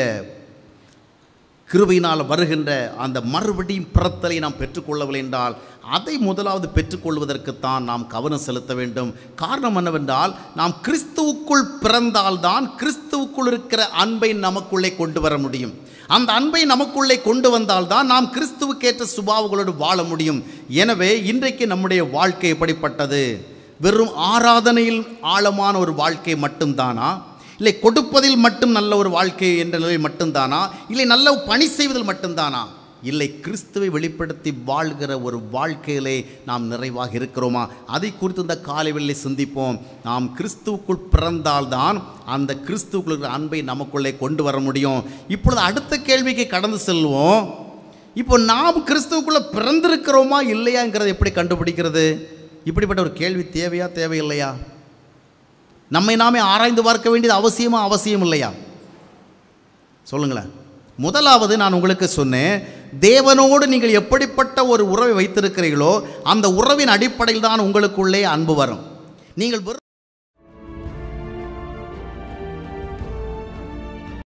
கிருபையினால் வருகின்ற அந்த மறுபடியும் பிறத்தலை நாம் பெற்றுக்கொள்ளவில்லை என்றால் அதை முதலாவது பெற்றுக்கொள்வதற்குத்தான் நாம் கவனம் செலுத்த வேண்டும் காரணம் என்னவென்றால் நாம் கிறிஸ்துவுக்குள் பிறந்தால்தான் கிறிஸ்துவுக்குள் இருக்கிற அன்பை நமக்குள்ளே கொண்டு வர முடியும் அந்த அன்பை நமக்குள்ளே கொண்டு வந்தால்தான் நாம் கிறிஸ்துவுக்கேற்ற சுபாவங்களோடு வாழ முடியும் எனவே இன்றைக்கு நம்முடைய வாழ்க்கை எப்படிப்பட்டது வெறும் ஆராதனையில் ஆழமான ஒரு வாழ்க்கை மட்டும்தானா இல்லை கொடுப்பதில் மட்டும் நல்ல ஒரு வாழ்க்கை என்ற நிலையில் மட்டும்தானா இல்லை நல்ல பணி செய்வதில் மட்டும்தானா இல்லை கிறிஸ்துவை வெளிப்படுத்தி வாழ்கிற ஒரு வாழ்க்கையிலே நாம் நிறைவாக இருக்கிறோமா அதை குறித்து இந்த காலைவெளியை சிந்திப்போம் நாம் கிறிஸ்துவுக்குள் பிறந்தால்தான் அந்த கிறிஸ்துவுக்குள் இருக்கிற அன்பை நமக்குள்ளே கொண்டு வர முடியும் இப்பொழுது அடுத்த கேள்விக்கு கடந்து செல்வோம் இப்போ நாம் கிறிஸ்துவுக்குள்ளே பிறந்திருக்கிறோமா இல்லையாங்கிறத எப்படி கண்டுபிடிக்கிறது இப்படிப்பட்ட ஒரு கேள்வி தேவையா தேவையில்லையா நம்மை நாமே ஆராய்ந்து பார்க்க வேண்டியது அவசியமா அவசியம் இல்லையா சொல்லுங்களேன் முதலாவது நான் உங்களுக்கு சொன்னேன் தேவனோடு நீங்கள் எப்படிப்பட்ட ஒரு உறவை வைத்திருக்கிறீர்களோ அந்த உறவின் அடிப்படையில் தான் உங்களுக்குள்ளே அன்பு வரும் நீங்கள் வெறும்